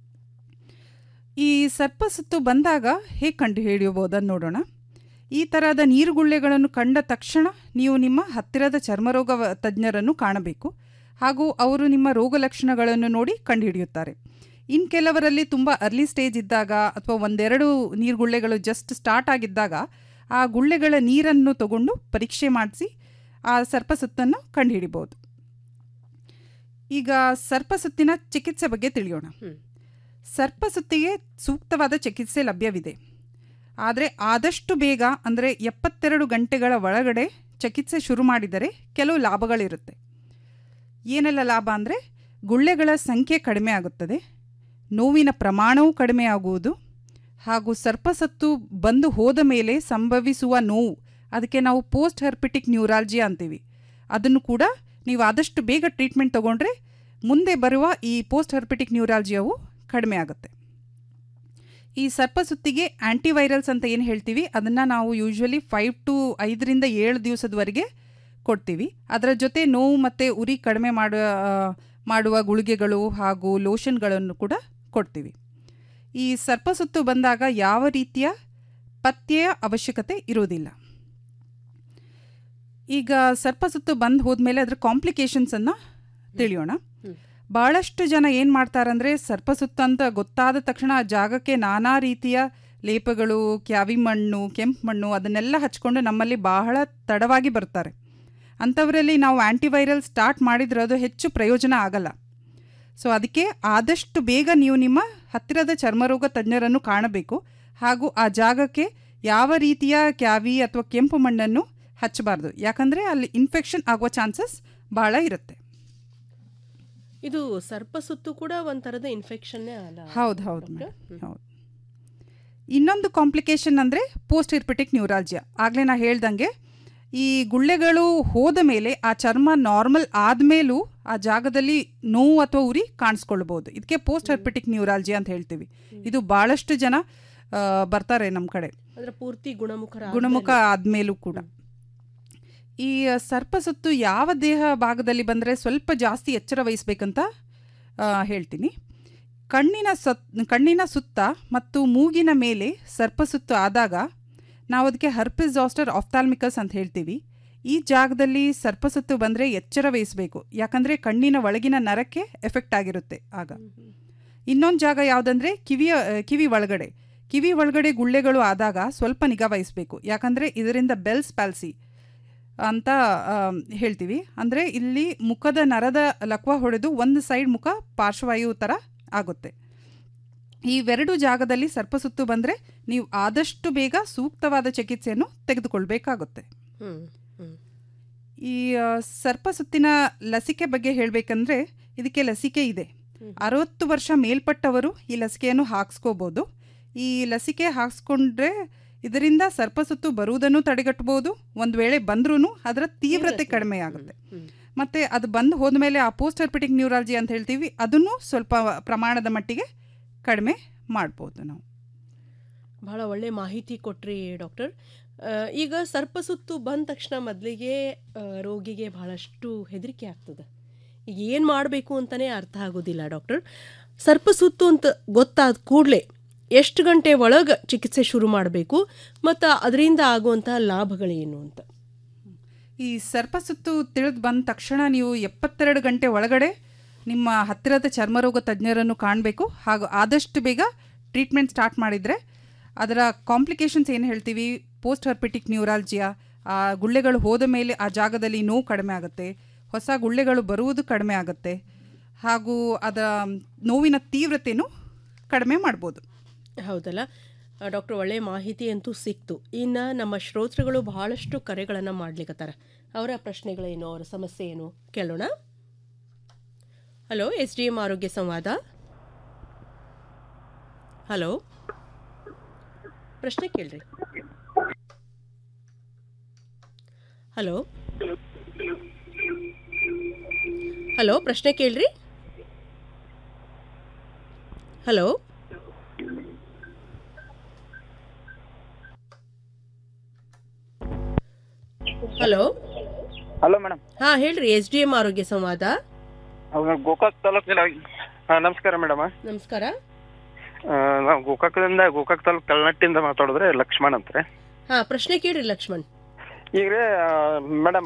ಈ ಸರ್ಪಸುತ್ತು ಬಂದಾಗ ಹೇಗೆ ಕಂಡು ಹಿಡಿಯಬಹುದನ್ನು ನೋಡೋಣ ಈ ಥರದ ನೀರುಗುಳ್ಳೆಗಳನ್ನು ಕಂಡ ತಕ್ಷಣ ನೀವು ನಿಮ್ಮ ಹತ್ತಿರದ ಚರ್ಮರೋಗ ವ- ತಜ್ಞರನ್ನು ಕಾಣಬೇಕು ಹಾಗೂ ಅವರು ನಿಮ್ಮ ರೋಗ ಲಕ್ಷಣಗಳನ್ನು ನೋಡಿ ಕಂಡುಹಿಡಿಯುತ್ತಾರೆ ಇನ್ನು ಕೆಲವರಲ್ಲಿ ತುಂಬ ಅರ್ಲಿ ಸ್ಟೇಜ್ ಇದ್ದಾಗ ಅಥವಾ ಒಂದೆರಡು ನೀರುಗುಳ್ಳೆಗಳು ಜಸ್ಟ್ ಸ್ಟಾರ್ಟ್ ಆಗಿದ್ದಾಗ ಆ ಗುಳ್ಳೆಗಳ ನೀರನ್ನು ತಗೊಂಡು ಪರೀಕ್ಷೆ ಮಾಡಿಸಿ ಆ ಸರ್ಪಸುತ್ತನ್ನು ಕಂಡುಹಿಡಿಬೋದು ಈಗ ಸರ್ಪಸುತ್ತಿನ ಚಿಕಿತ್ಸೆ ಬಗ್ಗೆ ತಿಳಿಯೋಣ ಸರ್ಪಸುತ್ತಿಗೆ ಸೂಕ್ತವಾದ ಚಿಕಿತ್ಸೆ ಲಭ್ಯವಿದೆ ಆದರೆ ಆದಷ್ಟು ಬೇಗ ಅಂದರೆ ಎಪ್ಪತ್ತೆರಡು ಗಂಟೆಗಳ ಒಳಗಡೆ ಚಿಕಿತ್ಸೆ ಶುರು ಮಾಡಿದರೆ ಕೆಲವು ಲಾಭಗಳಿರುತ್ತೆ ಏನೆಲ್ಲ ಲಾಭ ಅಂದರೆ ಗುಳ್ಳೆಗಳ ಸಂಖ್ಯೆ ಕಡಿಮೆ ಆಗುತ್ತದೆ ನೋವಿನ ಪ್ರಮಾಣವೂ ಕಡಿಮೆ ಆಗುವುದು ಹಾಗೂ ಸರ್ಪಸತ್ತು ಬಂದು ಹೋದ ಮೇಲೆ ಸಂಭವಿಸುವ ನೋವು ಅದಕ್ಕೆ ನಾವು ಪೋಸ್ಟ್ ಹೆರ್ಪಿಟಿಕ್ ನ್ಯೂರಾಲ್ಜಿ ಅಂತೀವಿ ಅದನ್ನು ಕೂಡ ನೀವು ಆದಷ್ಟು ಬೇಗ ಟ್ರೀಟ್ಮೆಂಟ್ ತೊಗೊಂಡ್ರೆ ಮುಂದೆ ಬರುವ ಈ ಪೋಸ್ಟ್ ಹೆರ್ಪಿಟಿಕ್ ನ್ಯೂರಾಲ್ಜಿಯವು ಕಡಿಮೆ ಆಗುತ್ತೆ ಈ ಸರ್ಪಸುತ್ತಿಗೆ ಆ್ಯಂಟಿವೈರಲ್ಸ್ ಅಂತ ಏನು ಹೇಳ್ತೀವಿ ಅದನ್ನು ನಾವು ಯೂಶ್ವಲಿ ಫೈವ್ ಟು ಐದರಿಂದ ಏಳು ದಿವಸದವರೆಗೆ ಕೊಡ್ತೀವಿ ಅದರ ಜೊತೆ ನೋವು ಮತ್ತು ಉರಿ ಕಡಿಮೆ ಮಾಡುವ ಮಾಡುವ ಗುಳಿಗೆಗಳು ಹಾಗೂ ಲೋಷನ್ಗಳನ್ನು ಕೂಡ ಕೊಡ್ತೀವಿ ಈ ಸರ್ಪಸುತ್ತು ಬಂದಾಗ ಯಾವ ರೀತಿಯ ಪಥ್ಯೆಯ ಅವಶ್ಯಕತೆ ಇರುವುದಿಲ್ಲ ಈಗ ಸರ್ಪಸುತ್ತು ಬಂದು ಹೋದ್ಮೇಲೆ ಅದರ ಕಾಂಪ್ಲಿಕೇಶನ್ಸನ್ನು ತಿಳಿಯೋಣ ಭಾಳಷ್ಟು ಜನ ಏನು ಮಾಡ್ತಾರಂದರೆ ಸರ್ಪಸುತ್ತು ಅಂತ ಗೊತ್ತಾದ ತಕ್ಷಣ ಆ ಜಾಗಕ್ಕೆ ನಾನಾ ರೀತಿಯ ಲೇಪಗಳು ಕ್ಯಾವಿ ಮಣ್ಣು ಕೆಂಪು ಮಣ್ಣು ಅದನ್ನೆಲ್ಲ ಹಚ್ಕೊಂಡು ನಮ್ಮಲ್ಲಿ ಬಹಳ ತಡವಾಗಿ ಬರ್ತಾರೆ ಅಂಥವರಲ್ಲಿ ನಾವು ಆ್ಯಂಟಿವೈರಲ್ ಸ್ಟಾರ್ಟ್ ಮಾಡಿದ್ರೆ ಅದು ಹೆಚ್ಚು ಪ್ರಯೋಜನ ಆಗಲ್ಲ ಸೊ ಅದಕ್ಕೆ ಆದಷ್ಟು ಬೇಗ ನೀವು ನಿಮ್ಮ ಹತ್ತಿರದ ಚರ್ಮರೋಗ ತಜ್ಞರನ್ನು ಕಾಣಬೇಕು ಹಾಗೂ ಆ ಜಾಗಕ್ಕೆ ಯಾವ ರೀತಿಯ ಕ್ಯಾವಿ ಅಥವಾ ಕೆಂಪು ಮಣ್ಣನ್ನು ಹಚ್ಚಬಾರ್ದು ಯಾಕಂದರೆ ಅಲ್ಲಿ ಇನ್ಫೆಕ್ಷನ್ ಆಗುವ ಚಾನ್ಸಸ್ ಭಾಳ ಇರುತ್ತೆ ಇದು ಸರ್ಪಸುತ್ತು ಕೂಡ ಒಂಥರದ ಇನ್ಫೆಕ್ಷನ್ನೇ ಅಲ್ಲ ಹೌದು ಹೌದು ಮೇಡಮ್ ಹೌದು ಇನ್ನೊಂದು ಕಾಂಪ್ಲಿಕೇಶನ್ ಅಂದರೆ ಪೋಸ್ಟ್ ಹಿರ್ಪಿಟಿಕ್ ನ್ಯೂರಾಲ್ಜಿಯಾ ಆಗಲೇ ನಾ ಹೇಳ್ದಂಗೆ ಈ ಗುಳ್ಳೆಗಳು ಹೋದ ಮೇಲೆ ಆ ಚರ್ಮ ನಾರ್ಮಲ್ ಆದಮೇಲೂ ಆ ಜಾಗದಲ್ಲಿ ನೋವು ಅಥವಾ ಉರಿ ಕಾಣಿಸ್ಕೊಳ್ಬೋದು ಇದಕ್ಕೆ ಪೋಸ್ಟ್ ಹರ್ಪಿಟಿಕ್ ನ್ಯೂರಾಲ್ಜಿಯಾ ಅಂತ ಹೇಳ್ತೀವಿ ಇದು ಭಾಳಷ್ಟು ಜನ ಆ, ಬರ್ತಾರೆ ನಮ್ಮ ಕಡೆ ಅಂದ್ರೆ ಪೂರ್ತಿ ಗುಣಮುಖರ ಗುಣಮುಖ ಆದಮೇಲೂ ಕೂಡ ಈ ಸರ್ಪಸುತ್ತು ಯಾವ ದೇಹ ಭಾಗದಲ್ಲಿ ಬಂದರೆ ಸ್ವಲ್ಪ ಜಾಸ್ತಿ ಎಚ್ಚರ ವಹಿಸ್ಬೇಕಂತ ಆ, ಹೇಳ್ತೀನಿ ಕಣ್ಣಿನ ಸತ್ ಕಣ್ಣಿನ ಸುತ್ತ ಮತ್ತು ಮೂಗಿನ ಮೇಲೆ ಸರ್ಪಸುತ್ತು ಆದಾಗ ನಾವು ಅದಕ್ಕೆ ಹರ್ಪಿಸ್ ಜಾಸ್ಟರ್ ಆಫ್ತಾಲ್ಮಿಕಸ್ ಅಂತ ಹೇಳ್ತೀವಿ ಈ ಜಾಗದಲ್ಲಿ ಸರ್ಪಸುತ್ತು ಬಂದರೆ ಎಚ್ಚರ ವಹಿಸಬೇಕು ಯಾಕಂದರೆ ಕಣ್ಣಿನ ಒಳಗಿನ ನರಕ್ಕೆ ಎಫೆಕ್ಟ್ ಆಗಿರುತ್ತೆ ಆಗ ಇನ್ನೊಂದು ಜಾಗ ಯಾವುದಂದರೆ ಕಿವಿಯ ಆ, ಕಿವಿ ಒಳಗಡೆ ಕಿವಿ ಒಳಗಡೆ ಗುಳ್ಳೆಗಳು ಆದಾಗ ಸ್ವಲ್ಪ ನಿಗಾ ವಹಿಸಬೇಕು ಯಾಕಂದರೆ ಇದರಿಂದ ಬೆಲ್ಸ್ ಪ್ಯಾಲ್ಸಿ ಅಂತ ಆಮ್, ಹೇಳ್ತೀವಿ ಅಂದರೆ ಇಲ್ಲಿ ಮುಖದ ನರದ ಲಕ್ವ ಹೊಡೆದು ಒಂದು ಸೈಡ್ ಮುಖ ಪಾರ್ಶ್ವವಾಯು ಥರ ಆಗುತ್ತೆ ಇವೆರಡು ಜಾಗದಲ್ಲಿ ಸರ್ಪಸುತ್ತು ಬಂದರೆ ನೀವು ಆದಷ್ಟು ಬೇಗ ಸೂಕ್ತವಾದ ಚಿಕಿತ್ಸೆಯನ್ನು ತೆಗೆದುಕೊಳ್ಬೇಕಾಗುತ್ತೆ ಹ್ಮ್ ಹ್ಮ್ ಈ ಆ, ಸರ್ಪಸುತ್ತಿನ ಲಸಿಕೆ ಬಗ್ಗೆ ಹೇಳಬೇಕಂದ್ರೆ ಇದಕ್ಕೆ ಲಸಿಕೆ ಇದೆ ಅರವತ್ತು ವರ್ಷ ಮೇಲ್ಪಟ್ಟವರು ಈ ಲಸಿಕೆಯನ್ನು ಹಾಕ್ಸ್ಕೋಬೋದು ಈ ಲಸಿಕೆ ಹಾಕ್ಸ್ಕೊಂಡ್ರೆ ಇದರಿಂದ ಸರ್ಪಸುತ್ತು ಬರುವುದನ್ನು ತಡೆಗಟ್ಟಬಹುದು ಒಂದು ವೇಳೆ ಬಂದ್ರೂ ಅದರ ತೀವ್ರತೆ ಕಡಿಮೆ ಆಗುತ್ತೆ ಮತ್ತು ಅದು ಬಂದು ಹೋದ್ಮೇಲೆ ಆ ಪೋಸ್ಟ್ ಹರ್ಪಿಟಿಕ್ ನ್ಯೂರಾಲಜಿ ಅಂತ ಹೇಳ್ತೀವಿ ಅದನ್ನು ಸ್ವಲ್ಪ ಪ್ರಮಾಣದ ಮಟ್ಟಿಗೆ ಕಡಿಮೆ ಮಾಡ್ಬೋದು ನಾವು ಬಹಳ ಒಳ್ಳೆ ಮಾಹಿತಿ ಕೊಟ್ರಿ ಡಾಕ್ಟರ್ ಆ, ಈಗ ಸರ್ಪಸುತ್ತು ಬಂದ ತಕ್ಷಣ ಮೊದಲಿಗೆ ರೋಗಿಗೆ ಬಹಳಷ್ಟು ಹೆದರಿಕೆ ಆಗ್ತದೆ ಈಗ ಏನು ಮಾಡಬೇಕು ಅಂತಲೇ ಅರ್ಥ ಆಗೋದಿಲ್ಲ ಡಾಕ್ಟರ್ ಸರ್ಪಸುತ್ತು ಅಂತ ಗೊತ್ತಾದ ಕೂಡಲೇ ಎಷ್ಟು ಗಂಟೆ ಒಳಗೆ ಚಿಕಿತ್ಸೆ ಶುರು ಮಾಡಬೇಕು ಮತ್ತು ಅದರಿಂದ ಆಗುವಂಥ ಲಾಭಗಳೇನು ಅಂತ ಈ ಸರ್ಪಸುತ್ತು ತಿಳಿದು ಬಂದ ತಕ್ಷಣ ನೀವು ಎಪ್ಪತ್ತೆರಡು ಗಂಟೆ ಒಳಗಡೆ ನಿಮ್ಮ ಹತ್ತಿರದ ಚರ್ಮರೋಗ ತಜ್ಞರನ್ನು ಕಾಣಬೇಕು ಹಾಗೂ ಆದಷ್ಟು ಬೇಗ ಟ್ರೀಟ್ಮೆಂಟ್ ಸ್ಟಾರ್ಟ್ ಮಾಡಿದರೆ ಅದರ ಕಾಂಪ್ಲಿಕೇಶನ್ಸ್ ಏನು ಹೇಳ್ತೀವಿ ಪೋಸ್ಟ್ ಹರ್ಪಿಟಿಕ್ ನ್ಯೂರಾಲ್ಜಿಯಾ ಆ ಗುಳ್ಳೆಗಳು ಹೋದ ಮೇಲೆ ಆ ಜಾಗದಲ್ಲಿ ನೋವು ಕಡಿಮೆ ಆಗುತ್ತೆ ಹೊಸ ಗುಳ್ಳೆಗಳು ಬರುವುದು ಕಡಿಮೆ ಆಗುತ್ತೆ ಹಾಗೂ ಅದರ ನೋವಿನ ತೀವ್ರತೆಯೂ ಕಡಿಮೆ ಮಾಡ್ಬೋದು ಹೌದಲ್ಲ ಡಾಕ್ಟರ್ ಒಳ್ಳೆ ಮಾಹಿತಿ ಅಂತೂ ಸಿಕ್ತು ಇನ್ನು ನಮ್ಮ ಶ್ರೋತೃಗಳು ಬಹಳಷ್ಟು ಕರೆಗಳನ್ನು ಮಾಡ್ಲಿಕ್ಕತ್ತಾರ ಅವರ ಪ್ರಶ್ನೆಗಳೇನು ಅವರ ಸಮಸ್ಯೆ ಏನು ಕೇಳೋಣ ಹಲೋ ಎಸ್ ಡಿ ಎಂ ಆರೋಗ್ಯ ಸಂವಾದ ಹಲೋ ಪ್ರಶ್ನೆ ಕೇಳ್ರಿ ಹಲೋ ಹಲೋ ಪ್ರಶ್ನೆ ಕೇಳ್ರಿ ಹಲೋ ಹಲೋ ಹಲೋ ಮೇಡಮ್ ಹಾ ಹೇಳ್ರಿ ಎಸ್ ಡಿ ಎಂ ಆರೋಗ್ಯ ಸಂವಾದ ಗೋಕಾಕ್ ತಾಲೂಕಿನ ಹಾ, ನಮಸ್ಕಾರ ಮೇಡಮ್ ನಮಸ್ಕಾರ ನಾವು ಗೋಕಾಕದಿಂದ ಗೋಕಾಕ್ ತಾಲೂಕ್ ಕಲ್ನಟ್ಟಿಂದ ಮಾತಾಡಿದ್ರೆ ಲಕ್ಷ್ಮಣ್ ಅಂತ್ರಿ ಹಾ ಪ್ರಶ್ನೆ ಕೇಳ್ರಿ ಲಕ್ಷ್ಮಣ್ ಈಗ ರೀ ಮೇಡಮ್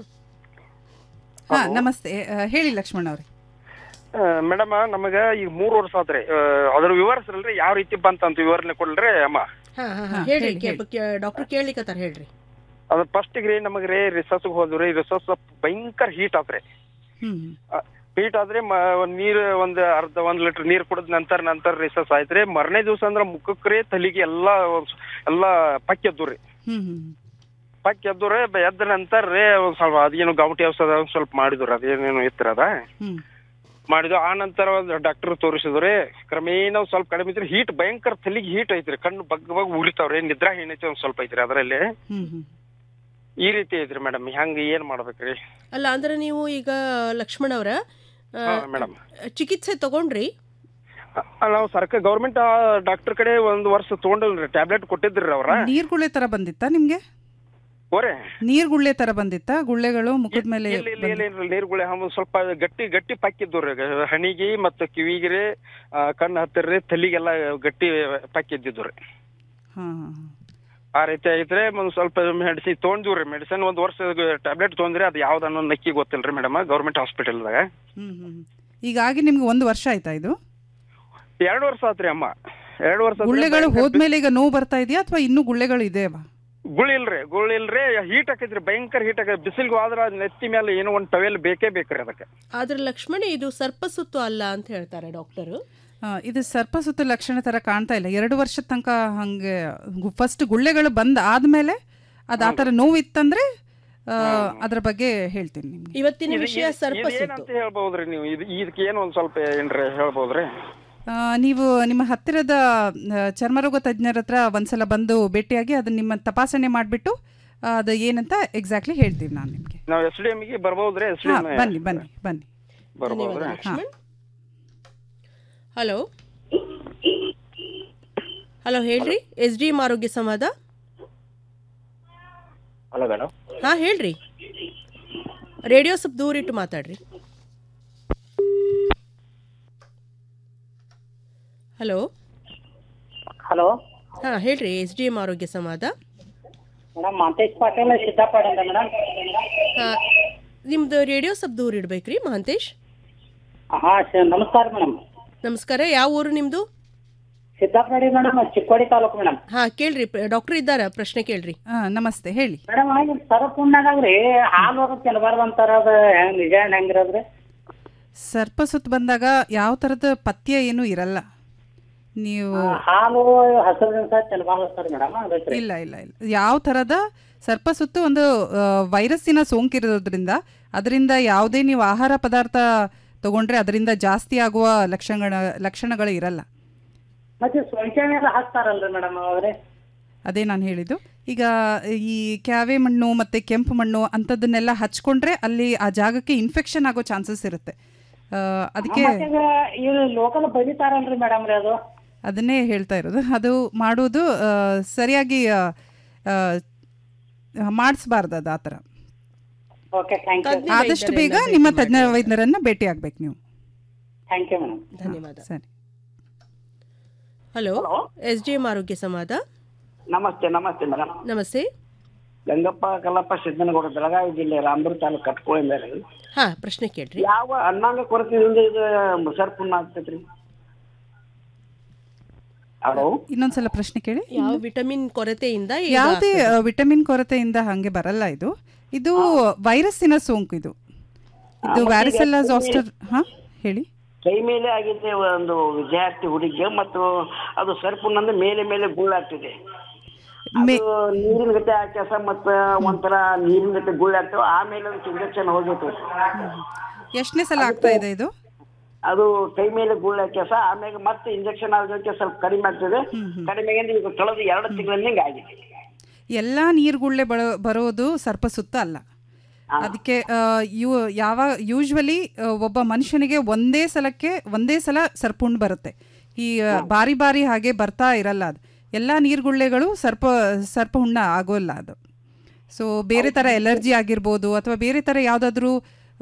ಹಾಂ ನಮಸ್ತೆ ಆ, ಹೇಳಿ ಲಕ್ಷ್ಮಣ್ ಅವರೇ ಮೇಡಮ್ ನಮಗ ಈಗ ಮೂರು ವರ್ಷ ಆತ್ರಿ ಆ, ಅದ್ರ ವಿವರಿಸ್ರಲ್ರಿ ಯಾವ ರೀತಿ ಬಂತಂತ ವಿವರಣೆ ಕೊಡ್ರಿ ಅಮ್ಮ ಹಾ ಹಾ ಹಾ ಹೇಳ್ರಿ ಡಾಕ್ಟರ್ ಕೇಳ್ಲಿಕತ್ತಾರ ಹೇಳ್ರಿ ಅದ್ರ ಫಸ್ಟ್ ರೀ ನಮಗ್ ರೀ ರಿಸರ್ಚ್ ಹೋದ್ರಿ ರಿಸರ್ಚ್ ಭಯಂಕರ ಹೀಟ್ ಆತ್ರಿ ಹೀಟ್ ಆದ್ರೆ ಮ- ಒಂದ್ ನೀರ್ ಒಂದ್ ಅರ್ಧ ಒಂದ್ ಲೀಟರ್ ನೀರ್ ಕುಡಿದ ನಂತರ ನಂತರ ರಿಸರ್ಚ್ ಆಯ್ತ್ರಿ ಮರನೇ ದಿವಸ ಅಂದ್ರ ಮುಖಕ್ಕೆ ರೀ ತಲಿಗೆ ಎಲ್ಲಾ ಒಂದ್ ಸ್- ಎಲ್ಲಾ ಪಕ್ಕಿ ಎದ್ದು ರೀ ಹ್ಮ್ ಹ್ಮ್ ಪಕ್ಕಿ ಎದ್ದು ರೀ ಬ- ಎದ್ದ ನಂತರ ರೀ ಒಂದ್ ಸ್ವಲ್ಪ ಅದೇನು ಗೌಟಿ ಔಷಧ ಒಂದ್ ಸ್ವಲ್ಪ ಮಾಡಿದ್ರು ಅದೇನೇನು ಇತ್ರ ಅದ ಹ್ಮ್ ಮಾಡಿದ್ವು ಆ ನಂತರ ಒಂದು ಡಾಕ್ಟರ್ ತೋರಿಸಿದ್ರಿ ಕ್ರಮೇಣ ಒಂದ್ ಸ್ವಲ್ಪ ಕಡಿಮೆ ಐತ್ರಿ ಹೀಟ್ ಭಯಂಕರ ತಲಿಗೆ ಹೀಟ್ ಐತ್ರಿ ಕಣ್ಣು ಬಗ್ ಬಗ್ ಉರಿತಾವ್ರಿ ನಿದ್ರಾ ಹೀನೈತಿ ಒಂದ್ ಸ್ವಲ್ಪ ಐತ್ರಿ ಅದರಲ್ಲಿ ಹ್ಮ್ ಹ್ಮ್ ಈ ರೀತಿ ಐತ್ರಿ ಮೇಡಮ್ ಹೆಂಗ್ ಏನ್ ಮಾಡ್ಬೇಕ್ರಿ ಅಲ್ಲ ಅಂದ್ರೆ ನೀವು ಈಗ ಲಕ್ಷ್ಮಣ್ ಅವರ ಆ, ಹಾ ಮೇಡಮ್ ಚಿಕಿತ್ಸೆ ತಗೊಂಡ್ರಿ ನಾವು ಸರ್ಕಾರ ಗೌರ್ಮೆಂಟ್ ಡಾಕ್ಟರ್ ಕಡೆ ಒಂದ್ ವರ್ಷ ತಗೊಂಡಲ್ರಿ ಟ್ಯಾಬ್ಲೆಟ್ ಕೊಟ್ಟಿದ್ರಿ ಅವ್ರ ನೀರ್ಗುಳೆ ಥರ ಬಂದಿತ್ತಾ ನಿಮಗೆ ಓರೆ ನೀರ್ ಗುಳ್ಳೆ ತರ ಬಂದಿತ್ತಾ ಗುಳ್ಳೆಗಳು ಮುಖದ ಮೇಲೆ ಇಲ್ಲ ಇಲ್ಲ ಇಲ್ಲ ಇಲ್ಲ ನೀರ್ಗುಳೆ ಹಂಗ ಸ್ವಲ್ಪ ಗಟ್ಟಿ ಗಟ್ಟಿ ಪಕ್ಕಿದ್ದು ರೀ ಹಣಿಗಿ ಮತ್ತು ಕಿವಿಗೆ ರೀ ಆ, ಕಣ್ಣು ಹತ್ತಿರ ರೀ ತಲಿಗೆಲ್ಲ ಗಟ್ಟಿ ಪಕ್ಕಿದ್ದಿದ್ದು ರೀ ಹಾ ಆ ರೀತಿ ಐತ್ರಿ ಒಂದ್ ಸ್ವಲ್ಪ ಮೆಡಿಸಿನ್ ತೊಗೊಂಡಿವ್ರಿ ರೀ ಮೆಡಿಸಿನ್ ಒಂದ್ ವರ್ಷ ಟ್ಯಾಬ್ಲೆಟ್ ತೊಗೊಂಡ್ರಿ ಅದು ಯಾವ್ದು ಅನ್ನೋದು ನಕ್ಕಿ ಗೊತ್ತಿಲ್ಲ ರೀ ಮೇಡಮ್ ಗೌರ್ಮೆಂಟ್ ಹಾಸ್ಪಿಟಲ್ದಾಗ ಹ್ಮ್ ಹ್ಮ್ ಈಗಾಗಿ ನಿಮ್ಗೆ ಒಂದು ವರ್ಷ ಆಯ್ತಾ ಇದು ಎರಡು ವರ್ಷ ಆತ್ರಿ ಅಮ್ಮ ಎರಡು ವರ್ಷ ಆತ್ರಿ. ಗುಳ್ಳೆಗಳು ಭಯಂಕರ ಹೋದ್ಮೇಲೆ ಈಗ ನೋವು ಬರ್ತಾ ಇದೆಯಾ ಅಥವಾ ಇನ್ನೂ ಗುಳ್ಳೆಗಳು ಇದೆಯಾ ಗುಳಿ ಇಲ್ರಿ ಗುಳಿ ಇಲ್ರಿ ಹೀಟ್ ಆಕೈತ್ರಿ ಭಯಂಕರ ಹೀಟ್ ಆಕೈತಿ ಬಿಸಿಲಿಗೆ ಹೋದ್ರ ಅದ್ ನೆತ್ತಿ ಮೇಲೆ ಏನೋ ಒಂದ್ ಟವೆಲ್ ಬೇಕೇ ಬೇಕ್ರಿ ಅದಕ್ಕೆ ಆದ್ರೆ ಲಕ್ಷ್ಮಣಿ ಇದು ಸರ್ಪಸುತ್ತು ಅಲ್ಲ ಅಂತ ಹೇಳ್ತಾರೆ ಡಾಕ್ಟರ್ ಆ, ಇದು ಸರ್ಪಸುತ್ತು ಲಕ್ಷಣ ತರ ಕಾಣ್ತಾ ಇಲ್ಲ ಎರಡು ವರ್ಷದ ತನಕ ಹಂಗೆ ಫಸ್ಟ್ ಗುಳ್ಳೆಗಳು ಬಂದ್ ಆದ್ಮೇಲೆ ಅದು ಆ ಥರ ನೋವು ಇತ್ತಂದ್ರೆ ಆ, ಅದ್ರ ಬಗ್ಗೆ ಹೇಳ್ತೀನಿ ನಿಮ್ಗೆ ಇವತ್ತಿನ ಇದು- ವಿಷಯ ಇದು- ಇದು ಸರ್ಪಸುತ್ತು ಏನಂತ ಹೇಳ್ಬಹುದ್ರಿ ನೀವು ಇದು ಇದಕ್ಕೆ ಏನು ಒಂದ್ ಸ್ವಲ್ಪ ಏನ್ರಿ ಹೇಳ್ಬಹುದ್ರಿ ಆ, ನೀವು ನಿಮ್ಮ ಹತ್ತಿರದ ಆ, ಚರ್ಮರೋಗ ತಜ್ಞರ ಹತ್ರ ಒಂದ್ಸಲ ಬಂದು ಭೇಟಿಯಾಗಿ ಅದನ್ನ ನಿಮ್ಮ ತಪಾಸಣೆ ಮಾಡಿಬಿಟ್ಟು ಅದು ಏನಂತ ಎಕ್ಸಾಕ್ಟ್ಲಿ ಹೇಳ್ತೀವಿ ನಾನು ನಿಮಗೆ ನಾವ್ ಎಸ್ ಡಿ ಎಮ್ಗೆ ಬರ್ಬಹುದ್ರಿ ಎಸ್ ಡಿ ಹಾ ಎಮ್ ಬನ್ನಿ ಬನ್ನಿ ಬನ್ನಿ ಬರ್ಬಹುದ್ರಿ ಲಕ್ಷ್ಮಣ್ ಹಲೋ ಹಲೋ ಹೇಳ್ರಿ ಎಸ್ ಡಿ ಎಂ ಆರೋಗ್ಯ ಸಂವಾದ ಹಲೋ ಮೇಡಮ್ ಹಾ ಹೇಳ್ರಿ ರೇಡಿಯೋ ಸ್ವಲ್ಪ ದೂರ ಇಟ್ಟು ಮಾತಾಡ್ರಿ ಹಲೋ ಹಲೋ ಹಾ ಹೇಳ್ರಿ ಎಸ್ ಡಿ ಎಂ ಆರೋಗ್ಯ ಸಂವಾದ ಮೇಡಮ್ ಮಹಂತೇಶ್ ಪಾಟೀಲ್ ಸಿದ್ದಾಪುರದಿಂದ ಮೇಡಮ್ ಹಾ ನಿಮ್ದು ರೇಡಿಯೋ ಸ್ವಲ್ಪ ದೂರ ಇಡ್ಬೇಕ್ರಿ ಮಹಂತೇಶ್ ಹಾ ಸ- ನಮಸ್ಕಾರ ಮೇಡಮ್ ನಮಸ್ಕಾರ ಯಾವ ಊರು ನಿಮ್ದು ಸಿದ್ದಾಪುರ ಮೇಡಮ್ ಚಿಕ್ಕೋಡಿ ತಾಲೂಕು ಮೇಡಮ್ ಹಾ ಕೇಳ್ರಿ ಡಾಕ್ಟರ್ ಇದ್ದಾರ ಪ್ರಶ್ನೆ ಕೇಳ್ರಿ ನಮಸ್ತೆ ಹೇಳಿ ಮೇಡಮ್ ಆಗಿ ಸರಪುಣ್ಣಾಗ್ರಿ ಹಾಲು ಹೋಗೋದು ತಿನ್ನಬಾರ್ದು ಅಂತಾರ ಅದು ಹೆಂಗ್ ನಿಜ ಹೆಂಗಿರೋದ್ರಿ ಸರ್ಪ ಸುತ್ತು ಬಂದಾಗ ಯಾವ ಥರದ ಪಥ್ಯ ಏನೂ ಇರಲ್ಲ ನೀವು ಹಾಲು ಹಸಿರು ದಿವಸ ತಿನ್ನಬಾರ್ದು ಅಂತಾರೆ ಮೇಡಮ್ ಅದಕ್ಕೆ ಇಲ್ಲ ಇಲ್ಲ ಇಲ್ಲ ಯಾವ ಥರದ ಸರ್ಪ ಸುತ್ತು ಒಂದು ಆ, ವೈರಸ್ಸಿನ ಸೋಂಕಿರೋದ್ರಿಂದ ಅದರಿಂದ ಯಾವುದೇ ನೀವು ಆಹಾರ ಪದಾರ್ಥ ತಗೊಂಡ್ರೆ ಅದರಿಂದ ಜಾಸ್ತಿ ಆಗುವ ಲಕ್ಷಣ ಲಕ್ಷಣಗಳು ಇರಲ್ಲ ಮತ್ತೆ ಸೊಂಚೆ ಮೇಲೆ ಹಾಕ್ತಾರಲ್ರಿ ಮೇಡಮ್ ಅವ್ರೆ ಅದೇ ನಾನು ಹೇಳಿದ್ದು ಈಗ ಈ ಕ್ಯಾವೆ ಮಣ್ಣು ಮತ್ತು ಕೆಂಪು ಮಣ್ಣು ಅಂಥದ್ದನ್ನೆಲ್ಲ ಹಚ್ಕೊಂಡ್ರೆ ಅಲ್ಲಿ ಆ ಜಾಗಕ್ಕೆ ಇನ್ಫೆಕ್ಷನ್ ಆಗೋ ಚಾನ್ಸಸ್ ಇರುತ್ತೆ ಆ, ಅದಕ್ಕೆ ಮತ್ತೆ ಈಗ ಇವ್ರು ಲೋಕಲ್ ಬಡಿತಾರಲ್ರಿ ಮೇಡಮ್ ರೀ ಅದು ಅದನ್ನೇ ಹೇಳ್ತಾ ಇರೋದು ಅದು ಮಾಡೋದು ಆ, ಸರಿಯಾಗಿ ಮಾಡಿಸ್ಬಾರ್ದು ಅದು ಆ ಥರ ಓಕೆ ಥ್ಯಾಂಕ್ ಯು ಆದಷ್ಟು ಬೇಗ ನಿಮ್ಮ ತಜ್ಞ ವೈದ್ಯರನ್ನ ಭೇಟಿ ಆಗ್ಬೇಕು ನೀವು ಥ್ಯಾಂಕ್ ಯು ಮೇಡಮ್ ಧನ್ಯವಾದ ಸರಿ ಹಲೋ ಎಸ್ ಡಿ ಎಂ ಆರೋಗ್ಯ ಸಂವಾದ ನಮಸ್ತೆ ನಮಸ್ತೆ ಮೇಡಮ್ ನಮಸ್ತೆ ಗಂಗಪ್ಪ ಕಲ್ಲಪ್ಪ ಸಿದ್ದನಗೌಡ ಬೆಳಗಾವಿ ಜಿಲ್ಲೆ ರಾಮದುರ್ಗ ತಾಲೂಕು ಕಟ್ಕೋಳಿಂದ ರೀ ಹಾ ಪ್ರಶ್ನೆ ಕೇಳ್ರಿ ಯಾವ ಅನ್ನಾಂಗ ಕೊರತೆಯಿಂದ ಇದು ಸರ್ಪುಣ್ಣ ಆಗ್ತೈತ್ರಿ ಹಲೋ ಇನ್ನೊಂದ್ಸಲ ಪ್ರಶ್ನೆ ಕೇಳಿ ಯಾವ ವಿಟಮಿನ್ ಕೊರತೆಯಿಂದ ಇದು ಯಾವುದೇ ಆಗ್ತದೆ? ಆ, ವಿಟಮಿನ್ ಕೊರತೆಯಿಂದ ಹಾಗೆ ಬರಲ್ಲ ಇದು ಇದು ವೈರಸ್ಸಿನ ಸೋಂಕು ಇದು ಇದು ಮತ್ತೆ ವ್ಯಾರಿಸೆಲ್ಲ ಈಗ ಜಾಸ್ಟರ್ ಹಾ ಹೇಳಿ ಕೈ ಮೇಲೆ ಆಗಿದ್ದೆ ಒಂದು ವಿದ್ಯಾರ್ಥಿ ಹುಡುಗಿ ಮತ್ತು ಅದು ಸರ್ಪುಣ್ಣ ಅಂದ್ರೆ ಮೇಲೆ ಮೇಲೆ ಗುಳ್ಳಾಗ್ತಿದೆ ಅದು ನೀರಿನ ಗತೆ ಕೆಲಸ ಮತ್ತು ಒಂಥರ ನೀರಿನ ಗತೆ ಗುಳ್ಳಾಗ್ತವೆ ಆಮೇಲೆ ಅದಕ್ಕೆ ಇಂಜೆಕ್ಷನ್ ಹೋಗಿತ್ತು ಎಷ್ಟನೇ ಸಲ ಆಗ್ತಾ ಇದೆ ಇದು ಅದು ಕೈ ಮೇಲೆ ಗುಳ್ಳ ಕೆಲಸ ಆಮೇಲೆ ಮತ್ತೆ ಇಂಜೆಕ್ಷನ್ ಆಗೋಕೆ ಸ್ವಲ್ಪ ಕಡಿಮೆ ಆಗ್ತದೆ ಕಡಿಮೆ ಆಗಿ ಈಗ ಕಳೆದ ಎರಡು ತಿಂಗಳಿಂದ ಹಿಂಗೆ ಆಗಿದೆ ಎಲ್ಲ ನೀರುಗುಳ್ಳೆ ಬರೋ ಬರೋದು ಸರ್ಪಸುತ್ತ ಅಲ್ಲ ಅದಕ್ಕೆ ಆ, ಯು ಯಾವ ಯೂಶ್ವಲಿ ಒಬ್ಬ ಮನುಷ್ಯನಿಗೆ ಒಂದೇ ಸಲಕ್ಕೆ ಒಂದೇ ಸಲ ಸರ್ಪುಂಡ್ ಬರುತ್ತೆ ಈ ಆ, ಬಾರಿ ಬಾರಿ ಹಾಗೆ ಬರ್ತಾ ಇರಲ್ಲ ಅದು ಎಲ್ಲ ನೀರುಗುಳ್ಳೆಗಳು ಸರ್ಪ ಸರ್ಪ ಹುಣ್ಣ ಆಗೋಲ್ಲ ಅದು ಸೊ ಬೇರೆ ಥರ ಎಲರ್ಜಿ ಆಗಿರ್ಬೋದು ಅಥವಾ ಬೇರೆ ಥರ ಯಾವುದಾದ್ರೂ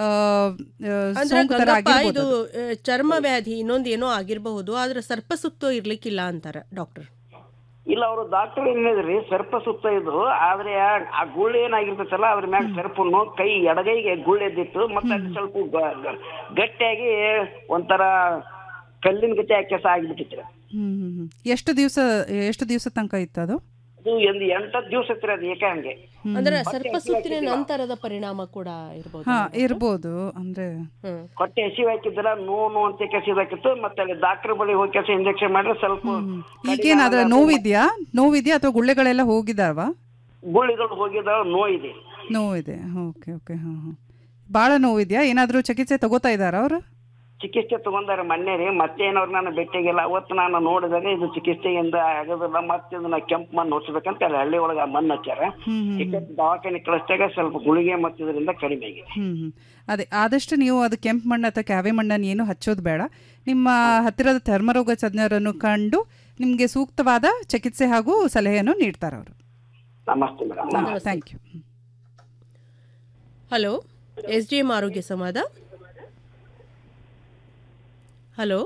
ಅಂದ್ರೆ ಸೋಂಕು ಥರ ಗಂಗಪ್ಪ ಆಗಿರ್ಬೋದು ಇದು ಅದು. ಆ, ಚರ್ಮ ವ್ಯಾಧಿ ಇನ್ನೊಂದು ಏನೋ ಆಗಿರಬಹುದು ಆದ್ರೆ ಸರ್ಪಸುತ್ತು ಇರ್ಲಿಕ್ಕಿಲ್ಲ ಅಂತಾರ ಡಾಕ್ಟರ್ ಇಲ್ಲ ಅವರು ಡಾಕ್ಟರ್ ಏನ್ ಹೇಳಿದ್ರಿ ಸರ್ಪ ಸುತ್ತ ಇದು ಆದ್ರೆ ಆ- ಆ ಗುಳ್ಳೆ ಏನಾಗಿರ್ತೈತಲ್ಲ ಅದ್ರ ಮ್ಯಾಗ ಸರ್ಪನ್ನು ಕೈ ಎಡಗೈಗೆ ಗುಳ್ಳೆ ಎದ್ದಿತ್ತು ಮತ್ತೆ ಅದು ಸ್ವಲ್ಪ ಗ- ಗ- ಗಟ್ಟಿಯಾಗಿ ಒಂಥರ ಕಲ್ಲಿನ ಗತಿ ಕೆಲಸ ಆಗಿಬಿಟ್ಟಿತ್ತು ಹ್ಮ್ ಹ್ಮ್ ಹ್ಮ್. ಎಷ್ಟು ದಿವಸ ಎಷ್ಟು ದಿವಸ ತನಕ ಇತ್ತು ಅದು ಅದು ಒಂದು ಎಂಟತ್ತು ದಿವಸ ಇತ್ತು ಅದು ಏಕಾಂಗೆ ಅಂದ್ರೆ ಸರ್ಪಸುತ್ತಿನ ನಂತರದ ಪರಿಣಾಮ ಕೂಡ ಇರಬಹುದು ಹಾ ಇರ್ಬೋದು ಅಂದ್ರೆ ಹೊಟ್ಟೆ ಹಸಿವು ಹಾಕಿದ್ರ ನೋವು ನೋವು ಅಂತ ಕೆಸಿದಾಕಿತ್ತು ಮತ್ತೆ ಅಲ್ಲಿ ಡಾಕ್ಟರ್ ಬಳಿ ಹೋಗಿ ಕೆಲಸ ಇಂಜೆಕ್ಷನ್ ಮಾಡಿದ್ರೆ ಸ್ವಲ್ಪ ಈಗೇನಾದ್ರೆ ನೋವಿದ್ಯಾ ನೋವಿದ್ಯಾ ಅಥವಾ ಗುಳ್ಳೆಗಳೆಲ್ಲ ಹೋಗಿದಾವ ಗುಳಿಗಳು ಹೋಗಿದಾವ ನೋವಿದೆ ನೋವಿದೆ ಓಕೆ ಓಕೆ ಹಾಂ ಹಾಂ ಭಾಳ ನೋವಿದ್ಯಾ ಏನಾದರೂ ಚಿಕಿತ್ಸೆ ತಗೋತಾ ಇದ್ದಾರಾ ಅವರು ಚಿಕಿತ್ಸೆ ತಗೊಂಡಾರ ಮೊನ್ನೆ ರೀ ಮತ್ತೇನವ್ರು ನಾನು ಭೇಟಿಯಾಗಿಲ್ಲ ಅವತ್ತು ನಾನು ನೋಡಿದಾಗ ಇದು ಚಿಕಿತ್ಸೆಯಿಂದ ಆಗೋದಿಲ್ಲ ಮತ್ತೆ ಇದನ್ನ ಕೆಂಪು ಮಣ್ಣು ಹೊಡ್ಸ್ಬೇಕಂತ ಅಲ್ಲಿ ಹಳ್ಳಿ ಒಳಗೆ ಆ ಮಣ್ಣು ಹಚ್ಚಾರ ಹ್ಮ್ ಹ್ಮ್ ಈಗ ದವಾಖಾನೆ ಕಳಿಸಿದಾಗ ಸ್ವಲ್ಪ ಗುಳಿಗೆ ಮತ್ತು ಇದರಿಂದ ಕಡಿಮೆ ಆಗಿದೆ ಹ್ಮ್ ಹ್ಮ್ ಅದೇ ಆದಷ್ಟು ನೀವು ಅದು ಕೆಂಪು ಮಣ್ಣು ಅಥವಾ ಕ್ಯಾವೆ ಮಣ್ಣನ್ನು ಏನು ಹಚ್ಚೋದು ಬೇಡ ನಿಮ್ಮ ಹತ್ತಿರದ ಚರ್ಮರೋಗ ತಜ್ಞರನ್ನು ಕಂಡು ನಿಮಗೆ ಸೂಕ್ತವಾದ ಚಿಕಿತ್ಸೆ ಹಾಗೂ ಸಲಹೆಯನ್ನು ನೀಡ್ತಾರೆ ಅವರು ನಮಸ್ತೆ madam thank you hello S D M ಆರೋಗ್ಯ ಸಂವಾದ ಹಲೋ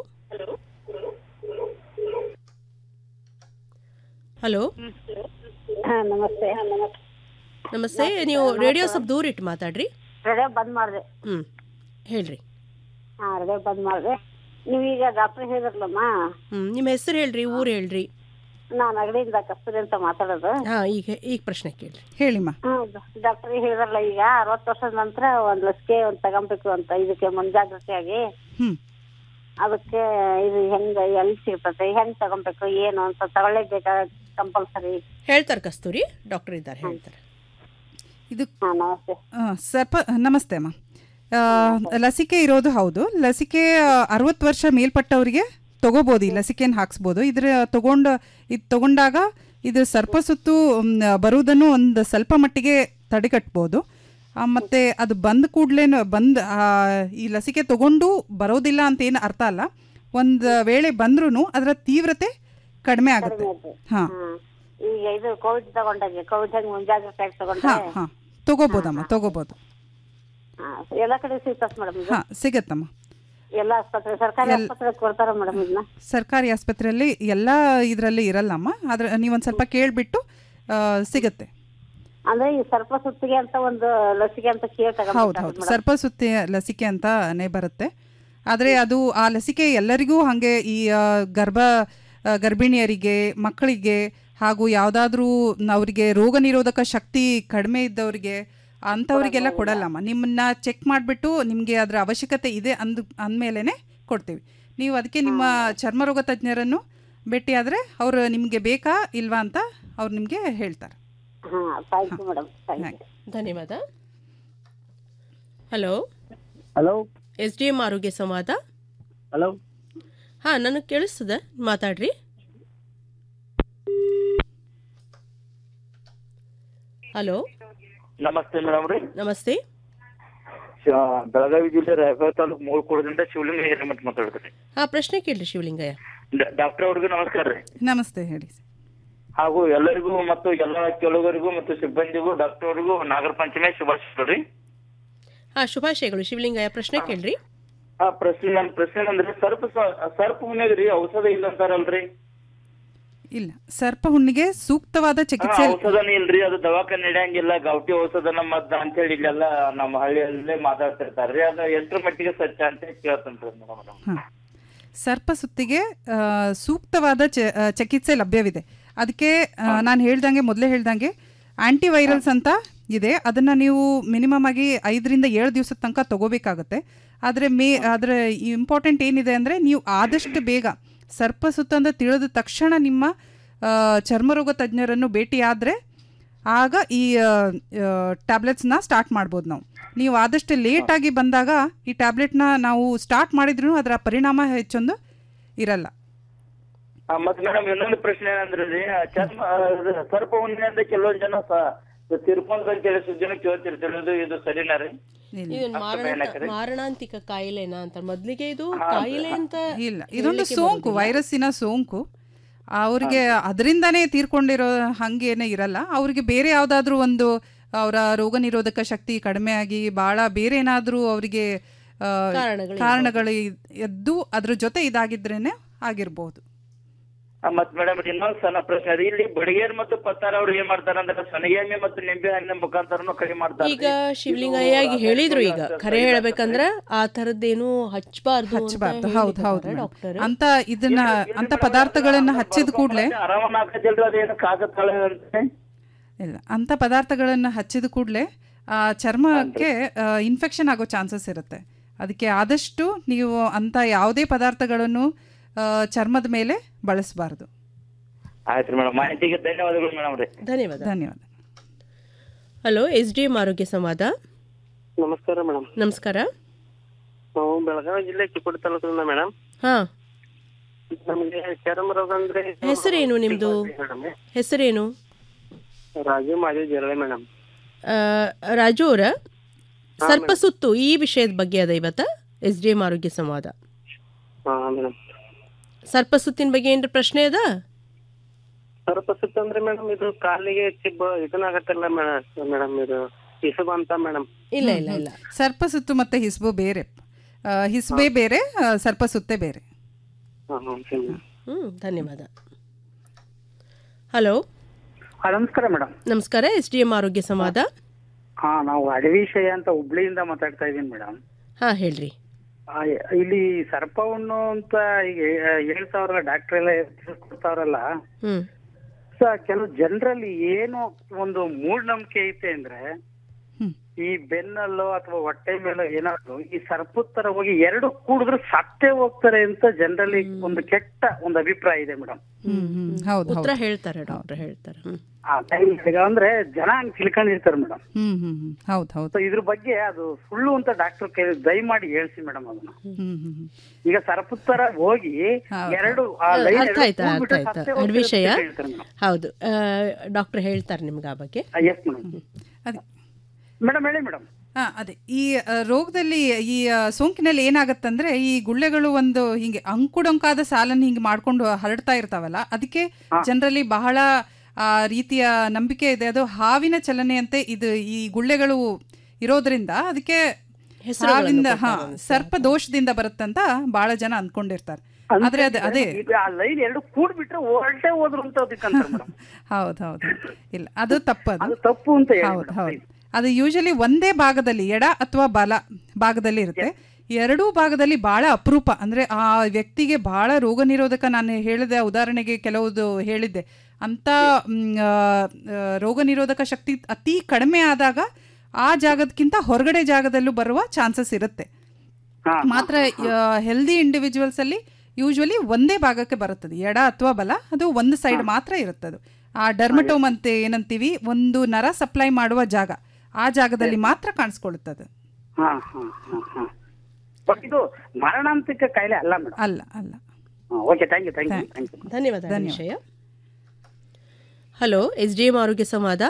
ಹಲೋ ನಮಸ್ತೆ ನಮಸ್ತೆ ನೀವು ರೇಡಿಯೋ ಸ್ವಲ್ಪ ದೂರ ಇಟ್ಟು ಮಾತಾಡ್ರಿ ರೇಡಿಯೋ ಬಂದ್ ಮಾಡಿದೆ ಹ್ಞೂ ಹೇಳ್ರಿ ಹಾ ರೇಡಿಯೋ ಬಂದ್ ಮಾಡಿದೆ ನೀವೀಗ ಡಾಕ್ಟರ್ ಹೇಳಿದ್ರಲ್ಲಮ್ಮ ಹ್ಞೂ ನಿಮ್ಮ ಹೆಸರು ಹೇಳ್ರಿ ಊರು ಹೇಳ್ರಿ ನಾನು ಅಗಡಿಯಿಂದ ಕಸ್ತೂರಿ ಅಂತ ಮಾತಾಡೋದು ಹಾಂ ಈಗ ಈಗ ಪ್ರಶ್ನೆ ಕೇಳ್ರಿ ಹೇಳಿಮ್ಮ ಡಾಕ್ಟರ್ ಹೇಳಿದ್ರಲ್ಲ ಈಗ ಅರವತ್ತು ವರ್ಷದ ನಂತರ ಒಂದ್ ಲಸಿಕೆ ಒಂದ್ ತಗೊಂಬೇಕು ಅಂತ ಇದಕ್ಕೆ ಮುಂಜಾಗ್ರತೆಯಾಗಿ ಹ್ಮ್. ಅದಕ್ಕೆ ಇದು ಹೆಂಗ ಎಲ್ಲಿ ಸಿಗ್ತದೆ ಹೆಂಗ್ ತಗೊಬೇಕು ಏನು ಅಂತ ತಗೊಳ್ಳೇಬೇಕಾ ಕಂಪಲ್ಸರಿ ಹೇಳ್ತಾರೆ ಕಸ್ತೂರಿ ಡಾಕ್ಟರ್ ಇದ್ದಾರೆ ಹೇಳ್ತಾರೆ ಇದು ನಮಸ್ತೆ ಆ, ಸರ್ಪ ನಮಸ್ತೆ ಅಮ್ಮ ಆ, ಲಸಿಕೆ ಇರೋದು ಹೌದು ಲಸಿಕೆ ಅರವತ್ತು ವರ್ಷ ಮೇಲ್ಪಟ್ಟವರಿಗೆ ತಗೋಬೋದು ಈ ಲಸಿಕೆಯನ್ನು ಹಾಕ್ಸ್ಬೋದು ಇದ್ರ ತಗೊಂಡು ಇದು ತಗೊಂಡಾಗ ಇದು ಸರ್ಪಸುತ್ತು ಮ್, ಬರುವುದನ್ನು ಒಂದು ಸ್ವಲ್ಪ ಮಟ್ಟಿಗೆ ತಡೆಗಟ್ಬೋದು ಆ, ಮತ್ತೆ ಅದು ಬಂದ ಕೂಡಲೇ ಬಂದು ಈ ಲಸಿಕೆ ತಗೊಂಡು ಬರೋದಿಲ್ಲ ಅಂತ ಏನು ಅರ್ಥ ಅಲ್ಲ ಒಂದು ವೇಳೆ ಬಂದ್ರೂ ಅದರ ತೀವ್ರತೆ ಕಡಿಮೆ ಆಗುತ್ತೆ ಹಾಂ ಈಗ ಇದು ಕೋವಿಡ್ ತಗೊಂಡಾಗೆ ಕೋವಿಡ್ ಹೆಂಗ್ ಮುಂಜಾಗ್ರತೆಯಾಗಿ ತಗೊಂಡ್ರೆ ಹಾಂ ಹಾಂ ತಗೋಬೋದಮ್ಮ ತಗೋಬೋದು ಹಾ, ಎಲ್ಲಾ ಕಡೆ ಸಿಗ್ತದೆ ಮೇಡಮ್ ಇದು ಹಾಂ ಸಿಗತ್ತಮ್ಮ ಎಲ್ಲಾ ಆಸ್ಪತ್ರೆ ಸರ್ಕಾರಿ ಆಸ್ಪತ್ರೆ ಕೊಡ್ತಾರ ಮೇಡಮ್ ಇದನ್ನ ಸರ್ಕಾರಿ ಆಸ್ಪತ್ರೆಯಲ್ಲಿ ಎಲ್ಲ ಇದರಲ್ಲಿ ಇರಲ್ಲಮ್ಮ ಆದ್ರೆ ನೀವೊಂದು ಸ್ವಲ್ಪ ಕೇಳಿಬಿಟ್ಟು ಸಿಗುತ್ತೆ ಅಂದ್ರೆ ಈ ಸರ್ಪ ಸುತ್ತಿಗೆ ಅಂತ ಒಂದು ಲಸಿಕೆ ಅಂತ ಕೇಳಿ ಹೌದು ಹೌದು ಸರ್ಪ ಸುತ್ತಿ ಲಸಿಕೆ ಅಂತಾನೆ ಬರುತ್ತೆ ಆದರೆ ಅದು ಆ ಲಸಿಕೆ ಎಲ್ಲರಿಗೂ ಹಾಗೆ ಈ ಆ, ಗರ್ಭ ಆ, ಗರ್ಭಿಣಿಯರಿಗೆ ಮಕ್ಕಳಿಗೆ ಹಾಗೂ ಯಾವುದಾದ್ರೂ ಅವರಿಗೆ ರೋಗ ನಿರೋಧಕ ಶಕ್ತಿ ಕಡಿಮೆ ಇದ್ದವರಿಗೆ ಅಂಥವರಿಗೆಲ್ಲ ಕೊಡಲ್ಲಮ್ಮ ನಿಮ್ಮನ್ನ ಚೆಕ್ ಮಾಡಿಬಿಟ್ಟು ನಿಮಗೆ ಅದರ ಅವಶ್ಯಕತೆ ಇದೆ ಅಂದ ಅಂದಮೇಲೆ ಕೊಡ್ತೀವಿ ನೀವು ಅದಕ್ಕೆ ನಿಮ್ಮ ಚರ್ಮರೋಗ ತಜ್ಞರನ್ನು ಭೇಟಿಯಾದರೆ ಅವರು ನಿಮಗೆ ಬೇಕಾ ಇಲ್ವಾ ಅಂತ ಅವ್ರು ನಿಮಗೆ ಹೇಳ್ತಾರೆ ಹಾ thank you madam thank you ಧನ್ಯವಾದ hello hello S D M ಆರೋಗ್ಯ ಸಂವಾದ ಹಲೋ ಹಾಂ ನನಗೆ ಕೇಳಿಸ್ತದೆ ಮಾತಾಡ್ರಿ ಹಲೋ ನಮಸ್ತೆ ಮೇಡಮ್ ರೀ ನಮಸ್ತೆ ಶ- ಬೆಳಗಾವಿ ಜಿಲ್ಲೆ ರಾಯಬಾಗ ತಾಲೂಕು ಮೂಳ್ಕೋಡದಿಂದ ಶಿವಲಿಂಗ ಹಿರೇಮಠ ಮಾತಾಡ್ತೀನಿ ಹಾಂ ಪ್ರಶ್ನೆ ಕೇಳ್ರಿ ಶಿವಲಿಂಗಯ್ಯ ಡಾಕ್ಟರ್ ಅವ್ರಿಗೂ ನಮಸ್ಕಾರ ರೀ ನಮಸ್ತೆ ಹೇಳಿ ಹಾಗೂ ಎಲ್ಲರಿಗೂ ಮತ್ತು ಎಲ್ಲ ಕೇಳುಗರಿಗೂ ಮತ್ತು ಸಿಬ್ಬಂದಿಗೂ ಡಾಕ್ಟರ್ ಅವರಿಗೂ ನಾಗರ ಪಂಚಮಿ ಶುಭಾಶಯಗಳು ರೀ ಹಾಂ ಶುಭಾಶಯಗಳು ಶಿವಲಿಂಗಯ್ಯ ಪ್ರಶ್ನೆ ಕೇಳ್ರಿ ಆ ಪ್ರಶ್ನೆ ನನ್ನ ಪ್ರಶ್ನೆ ಅಂದ್ರೆ ಸರ್ಪ ಸ- ಸರ್ಪ ಹುಣ್ಣಿಗೆ ರೀ ಔಷಧ ಇಲ್ಲ ಅಂತಾರಲ್ರಿ ಇಲ್ಲ ಸರ್ಪ ಹುಣ್ಣಿಗೆ ಸೂಕ್ತವಾದ ಆ, ಚಿಕಿತ್ಸೆ ಔಷಧನೇ ಇಲ್ರಿ ಅದು ದವಾಖಾನೆ ನಡೆಯಂಗಿಲ್ಲ ಗೌಟಿ ಔಷಧನ ಮದ್ದ ಅಂತೇಳಿ ಇಲ್ಲೆಲ್ಲ ನಮ್ಮ ಹಳ್ಳಿಯಲ್ಲೇ ಮಾತಾಡ್ತಿರ್ತಾರ್ರಿ ಅದು ಎಷ್ಟ್ರ ಮಟ್ಟಿಗೆ ಸತ್ಯ ಅಂತ ಕೇಳ್ತೇನ್ರಿ ಮೇಡಮ್ ಹಾಂ ಸರ್ಪ ಸುತ್ತಿಗೆ ಆ, ಸೂಕ್ತವಾದ ಚ- ಆ, ಚಿಕಿತ್ಸೆ ಲಭ್ಯವಿದೆ ಅದಕ್ಕೆ ನಾನು ಹೇಳ್ದಂಗೆ ಮೊದಲೇ ಹೇಳ್ದಂಗೆ ಆ್ಯಂಟಿವೈರಲ್ಸ್ ಅಂತ ಇದೆ ಅದನ್ನು ನೀವು ಮಿನಿಮಮ್ ಆಗಿ ಐದರಿಂದ ಏಳು ದಿವಸದ ತನಕ ತಗೋಬೇಕಾಗುತ್ತೆ ಆದರೆ ಮೇ ಆದರೆ ಇಂಪಾರ್ಟೆಂಟ್ ಏನಿದೆ ಅಂದರೆ ನೀವು ಆದಷ್ಟು ಬೇಗ ಸರ್ಪ ಸುತ್ತ ಅಂತ ತಿಳಿದ ತಕ್ಷಣ ನಿಮ್ಮ ಆ, ಚರ್ಮರೋಗ ತಜ್ಞರನ್ನು ಭೇಟಿಯಾದರೆ ಆಗ ಈ ಟ್ಯಾಬ್ಲೆಟ್ಸ್ನ ಸ್ಟಾರ್ಟ್ ಮಾಡ್ಬೋದು ನಾವು ನೀವು ಆದಷ್ಟು ಲೇಟಾಗಿ ಬಂದಾಗ ಈ ಟ್ಯಾಬ್ಲೆಟ್ನ ನಾವು ಸ್ಟಾರ್ಟ್ ಮಾಡಿದ್ರೂ ಅದರ ಪರಿಣಾಮ ಹೆಚ್ಚೊಂದು ಇರಲ್ಲ ಆ, ಮತ್ತ್ ಮೇಡಮ್ ಇನ್ನೊಂದು ಪ್ರಶ್ನೆ ಏನಂದ್ರೆ ರೀ ಆ ಚರ್ಮ ಆ, ಇದು ಸರ್ಪ ಹುಣ್ಣಿಮೆ ಅಂತ ಕೆಲವೊಂದ್ ಜನ ಸ ತಿರ್ಕೊಂಡ್ ಅಂತೇಳಿ ಸುದ್ದಿನ ಕೇಳ್ತಿರ್ತೀವಿ ಇದು ಇದು ಸರಿನಾ ರೀ ಇದು ಅಷ್ಟು ಮಾರಣ ಭಯಾನಕ ರೀ? ಮಾರಣಾಂತಿಕ ಕಾಯಿಲೆನಾ ಅಂತ ಮೊದಲಿಗೆ ಇದು ಹಾ, ಕಾಯಿಲೆ ಅಂತ ಇಲ್ಲ ಇದೊಂದು ಹೇಳ್ಲಿಕ್ಕೆ ಸೋಂಕು ಬರೋದಿಲ್ಲ. ವೈರಸ್ಸಿನ ಸೋಂಕು ಅವ್ರಿಗೆ ಅದರಿಂದನೇ ತೀರ್ಕೊಂಡಿರೋ ಹಂಗೇನೆ ಇರಲ್ಲ ಅವ್ರಿಗೆ ಬೇರೆ ಯಾವುದಾದ್ರೂ ಒಂದು ಅವರ ರೋಗ ನಿರೋಧಕ ಶಕ್ತಿ ಕಡಿಮೆ ಆಗಿ ಭಾಳ ಬೇರೆ ಏನಾದರೂ ಅವರಿಗೆ ಆ, ಕಾರಣಗಳು ಕಾರಣಗಳು ಎದ್ದು ಅದ್ರ ಜೊತೆ ಇದಾಗಿದ್ರೇನೆ ಆಗಿರ್ಬೋದು ಆ, ಮತ್ತ್ ಮೇಡಮ್ ಇನ್ನೊಂದ್ ಸಣ್ಣ ಪ್ರಶ್ನೆ ಅದ ಇಲ್ಲಿ ಬಡಿಗೇರ್ ಮತ್ತು ಪತ್ತಾರ ಅವ್ರು ಏನ್ ಮಾಡ್ತಾರ ಅಂದ್ರೆ ಸನಗೆಮ್ಮೆ ಮತ್ತು ನಿಂಬೆ ಹಣ್ಣಿನ ಮುಖಾಂತರನು ಕಡಿಮೆ ಮಾಡ್ತಾರೆ ಈಗ ಶಿವಲಿಂಗಯ್ಯ ಈಗ ಹೇಳಿದ್ರು ಈಗ ಖರೆ ಹೇಳ್ಬೇಕಂದ್ರ ಆ ತರದ್ದೇನು ಹಚ್ಚಬಾರ್ದು ಹಚ್ಚಬಾರ್ದು ಹೌದು ಹೌದು ಡಾಕ್ಟರ್ ಅಂತ ಇದನ್ನ ಅಂತ ಪದಾರ್ಥಗಳನ್ನ ಹಚ್ಚಿದ ಕೂಡಲೇ ಆರಾಮ ಹಾಕದಿಲ್ರಿ ಅದೇನು ಕಾಗತ್ತಾಳೆ ಅಂತ ಇಲ್ಲ ಅಂಥ ಪದಾರ್ಥಗಳನ್ನು ಹಚ್ಚಿದ ಕೂಡಲೇ ಆ ಚರ್ಮಕ್ಕೆ ಇನ್ಫೆಕ್ಷನ್ ಆಗೋ ಚಾನ್ಸಸ್ ಇರುತ್ತೆ ಅದಕ್ಕೆ ಆದಷ್ಟು ನೀವು ಅಂಥ ಯಾವುದೇ ಪದಾರ್ಥಗಳನ್ನು ಆ, ಚರ್ಮದ ಮೇಲೆ ಬಳಸಬಾರ್ದು ಆಯ್ತು ಮೇಡಮ್ ಮಾಹಿತಿಗೆ ಧನ್ಯವಾದಗಳು ಮೇಡಮ್ ರೀ ಧನ್ಯವಾದ ಧನ್ಯವಾದ ಹಲೋ ಎಸ್ ಡಿ ಎಂ ಆರೋಗ್ಯ ಸಂವಾದ ನಮಸ್ಕಾರ ಮೇಡಮ್ ನಮಸ್ಕಾರ ನಾವು ಬೆಳಗಾವಿ ಜಿಲ್ಲೆ ಚಿಕ್ಕೋಡಿ ತಾಲೂಕಿನಿಂದ ಮೇಡಮ್ ಹಾ ನಮಗೆ ಚರ್ಮ ರೋಗ ಅಂದ್ರೆ ಹೆಸರೇನು ನಿಮ್ದು ಮೇಡಮ್ ಹೆಸರೇನು ರಾಜು ಮಾದೇವ್ ಜರಳೆ ಮೇಡಮ್ ಆ, ರಾಜು ಅವರ ಸರ್ಪಸುತ್ತು ಈ ವಿಷಯದ ಬಗ್ಗೆ ಅದ ಇವತ್ತ ಎಸ್ ಡಿ ಎಂ ಆರೋಗ್ಯ ಸಂವಾದ ಹಾ ಮೇಡಮ್ ಸರ್ಪಸುತ್ತಿನ ಬಗ್ಗೆ ಏನ್ರ ಪ್ರಶ್ನೆ ಅದ ಸರ್ಪಸುತ್ತ ಅಂದ್ರೆ ಮೇಡಮ್ ಇದು ಕಾಲಿಗೆ ಚಿಬ್ಬ ಇದನ್ನಾಗತ್ತಲ್ಲ ಮೇಡಮ್ ಇದು ಇಸುಬ ಅಂತ ಮೇಡಮ್ ಇಲ್ಲ ಇಲ್ಲ ಇಲ್ಲ ಸರ್ಪ ಸುತ್ತು ಮತ್ತೆ ಹಿಸ್ಬು ಬೇರೆ ಆ, ಹಿಸ್ಬೆ ಬೇರೆ ಆ, ಸರ್ಪ ಸುತ್ತೆ ಬೇರೆ ಹ್ಮ್ ಧನ್ಯವಾದ ಹಲೋ ನಮಸ್ಕಾರ ಮೇಡಮ್ ನಮಸ್ಕಾರ ಎಸ್ ಡಿ ಎಂ ಆರೋಗ್ಯ ಸಂವಾದ ಹಾ ನಾವು ಅಡವಿಶಯ ಅಂತ ಹುಬ್ಳಿಯಿಂದ ಮಾತಾಡ್ತಾ ಇದೀನಿ ಮೇಡಮ್ ಹಾ ಹೇಳ್ರಿ ಇಲ್ಲಿ ಸರ್ಪ ಹುಣ್ಣು ಅಂತ ಈಗ ಹೇ- ಹೇಳ್ತಾವ್ರಲ್ಲ ಡಾಕ್ಟರ್ ಎಲ್ಲ ಕೊಡ್ತಾವ್ರಲ್ಲ ಹ್ಮ್ ಸೊ ಕೆಲವು ಜನರಲ್ಲಿ ಏನು ಒಂದು ಮೂಢನಂಬಿಕೆ ಐತೆ ಅಂದ್ರೆ ಈ ಬೆನ್ನಲ್ಲೋ ಅಥವಾ ಹೊಟ್ಟೆ ಮೇಲೋ ಏನಾದ್ರು ಈ ಸರ್ಪದ ತರ ಹೋಗಿ ಎರಡು ಕೂಡಿದ್ರೆ ಸತ್ತೇ ಹೋಗ್ತಾರೆ ಅಂತ ಜನರಲ್ಲಿ ಒಂದು ಕೆಟ್ಟ ಒಂದು ಅಭಿಪ್ರಾಯ ಇದೆ ಮೇಡಮ್ ಹೌದು ಉತ್ತರ ಹೇಳ್ತಾರೆ ಡಾಕ್ಟರ್ ಹೇಳ್ತಾರೆ ಹ್ಮ್ ಆ ಟೈಮ್ ಅಂದ್ರೆ ಜನ ಹಂಗ್ ತಿಳ್ಕೊಂಡಿರ್ತಾರೆ ಮೇಡಮ್ ಹ್ಮ್ ಹ್ಮ್ ಹ್ಮ್ ಹೌದು ಹೌದು ಸೊ ಇದ್ರ ಬಗ್ಗೆ ಅದು ಸುಳ್ಳು ಅಂತ ಡಾಕ್ಟರ್ ಕೈ ದಯಮಾಡಿ ಹೇಳ್ಸಿ ಮೇಡಮ್ ಅದನ್ನ ಹ್ಮ್ ಹ್ಮ್ ಹ್ಮ್ ಈಗ ಸರ್ಪದ ತರ ಹೋಗಿ ಹೌದು. ಎರಡು ಆ line ಅರ್ಥ ಎರಡು ಆಯ್ತಾ ಅರ್ಥ ಕೂಡ್ಬಿಟ್ರೆ ಆಯ್ತಾ ಸತ್ತೇ ಹೋಗ್ತಾರೆ ವಿಷಯ ಅಂತ ಹೇಳ್ತಾರೆ ಮೇಡಮ್. ಹೌದು ಡಾಕ್ಟರ್ ಹೇಳ್ತಾರೆ ನಿಮ್ಗೆ ಆ ಬಗ್ಗೆ ಎಸ್ ಮೇಡಮ್ ಅದೇ ಮೇಡಮ್ ಹೇಳಿ ಮೇಡಮ್ ಆ, ಅದೇ ಈ ಆ, ರೋಗದಲ್ಲಿ ಈ ಆ, ಸೋಂಕಿನಲ್ಲಿ ಏನಾಗತ್ತಂದ್ರೆ ಈ ಗುಳ್ಳೆಗಳು ಒಂದು ಹಿಂಗೆ ಅಂಕುಡೊಂಕಾದ ಸಾಲನ್ನು ಹಿಂಗೆ ಮಾಡ್ಕೊಂಡು ಹರಡ್ತಾ ಇರ್ತಾವಲ್ಲ ಅದಕ್ಕೆ ಜನರಲ್ಲಿ ಬಹಳ ಆ ರೀತಿಯ ನಂಬಿಕೆ ಇದೆ ಅದು ಹಾವಿನ ಚಲನೆಯಂತೆ ಇದು ಈ ಗುಳ್ಳೆಗಳು ಇರೋದ್ರಿಂದ ಅದಕ್ಕೆ ಹೆಸರುಗಳನ್ನು ಹಾವಿಂದ ಹಾ ಕೊಡ್ತಾರೆ ಅನ್ಸುತ್ತೆ. ಸರ್ಪ ದೋಷದಿಂದ ಬರುತ್ತಂತ ಬಹಳ ಜನ ಅನ್ಕೊಂಡಿರ್ತಾರೆ ಆದ್ರೆ ಅದೇ ಅದೇ ಈಗ ಆ ಲೈನ್ ಎರಡು ಕೂಡ್ಬಿಟ್ರೆ ಹೊರಟೆ ಹೋದ್ರು ಅಂತ ಅದಕ್ಕಂತಾರೆ ಮೇಡಮ್ ಹೌದು ಹೌದು ಇಲ್ಲ ಅದು ತಪ್ಪದು ಅದು ತಪ್ಪು ಅಂತ ಹೇಳಿ ಹೌದು madam, ಹೌದು ಅದು ಯೂಶಲಿ ಒಂದೇ ಭಾಗದಲ್ಲಿ ಎಡ ಅಥವಾ ಬಲ ಭಾಗದಲ್ಲಿ ಇರುತ್ತೆ ಎರಡೂ ಭಾಗದಲ್ಲಿ ಬಹಳ ಅಪರೂಪ ಅಂದ್ರೆ ಆ ವ್ಯಕ್ತಿಗೆ ಬಹಳ ರೋಗ ನಿರೋಧಕ ನಾನು ಹೇಳಿದ ಉದಾಹರಣೆಗೆ ಕೆಲವುದು ಹೇಳಿದ್ದೆ ಅಂತ ಮ್, ಆ, ಆ, ರೋಗ ನಿರೋಧಕ ಶಕ್ತಿ ಅತಿ ಕಡಿಮೆ ಆದಾಗ ಆ ಜಾಗದಕ್ಕಿಂತ ಹೊರಗಡೆ ಜಾಗದಲ್ಲೂ ಬರುವ ಚಾನ್ಸಸ್ ಇರುತ್ತೆ ಮಾತ್ರ ಹೆಲ್ದಿ ಇಂಡಿವಿಜುವಲ್ಸ್ ಅಲ್ಲಿ ಯೂಶುವಲಿ ಒಂದೇ ಭಾಗಕ್ಕೆ ಬರುತ್ತದೆ ಎಡ ಅಥವಾ ಬಲ ಅದು ಒಂದು ಸೈಡ್ ಮಾತ್ರ ಇರುತ್ತದೆ ಆ ಡರ್ಮಟೋಮ್ ಅಂತ ಏನಂತೀವಿ ಒಂದು ನರ ಸಪ್ಲೈ ಮಾಡುವ ಜಾಗ ಆ ಜಾಗದಲ್ಲಿ ಮಾತ್ರ ಕಾಣಿಸ್ಕೊಳ್ಳುತ್ತದೆ ಹಾ ಹಾ ಹಾ ಹಾ ಬಟ್ ಇದು ಮಾರಣಾಂತಿಕ ಕಾಯಿಲೆ ಅಲ್ಲ ಮೇಡಮ್ ಅಲ್ಲ ಅಲ್ಲ okay thank you thank you thank you ಧನ್ಯವಾದ ಧನ್ಯವಾದ. ವಿಷಯ ಹಲೋ ಎಸ್ ಡಿ ಎಂ ಆರೋಗ್ಯ ಸಂವಾದ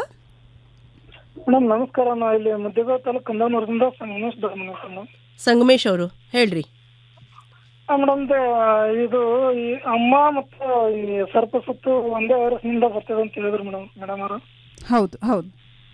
ಮೇಡಮ್ ನಮಸ್ಕಾರ ನಾ ಇಲ್ಲಿ ಮುದ್ದೇಗಾವ್ ತಾಲೂಕು ಕಂದನೂರದಿಂದ ಸಂಗಮೇಶ್ ಮೇಡಮ್ ಸಂಗಮೇಶ್ ಅವರು ಹೇಳ್ರಿ ಮೇಡಮ್ ಇದು ಈ ಅಮ್ಮ ಮತ್ತು ಈ ಸರ್ಪ ಸುತ್ತು ಒಂದೇ ವೈರಸ್ ನಿಂದ ಬರ್ತದೆ ಅಂತ ಹೇಳಿದ್ರು ಮೇಡಮ್ ಮೇಡಮ್ ಅವರು ಹೌದು ಹೌದು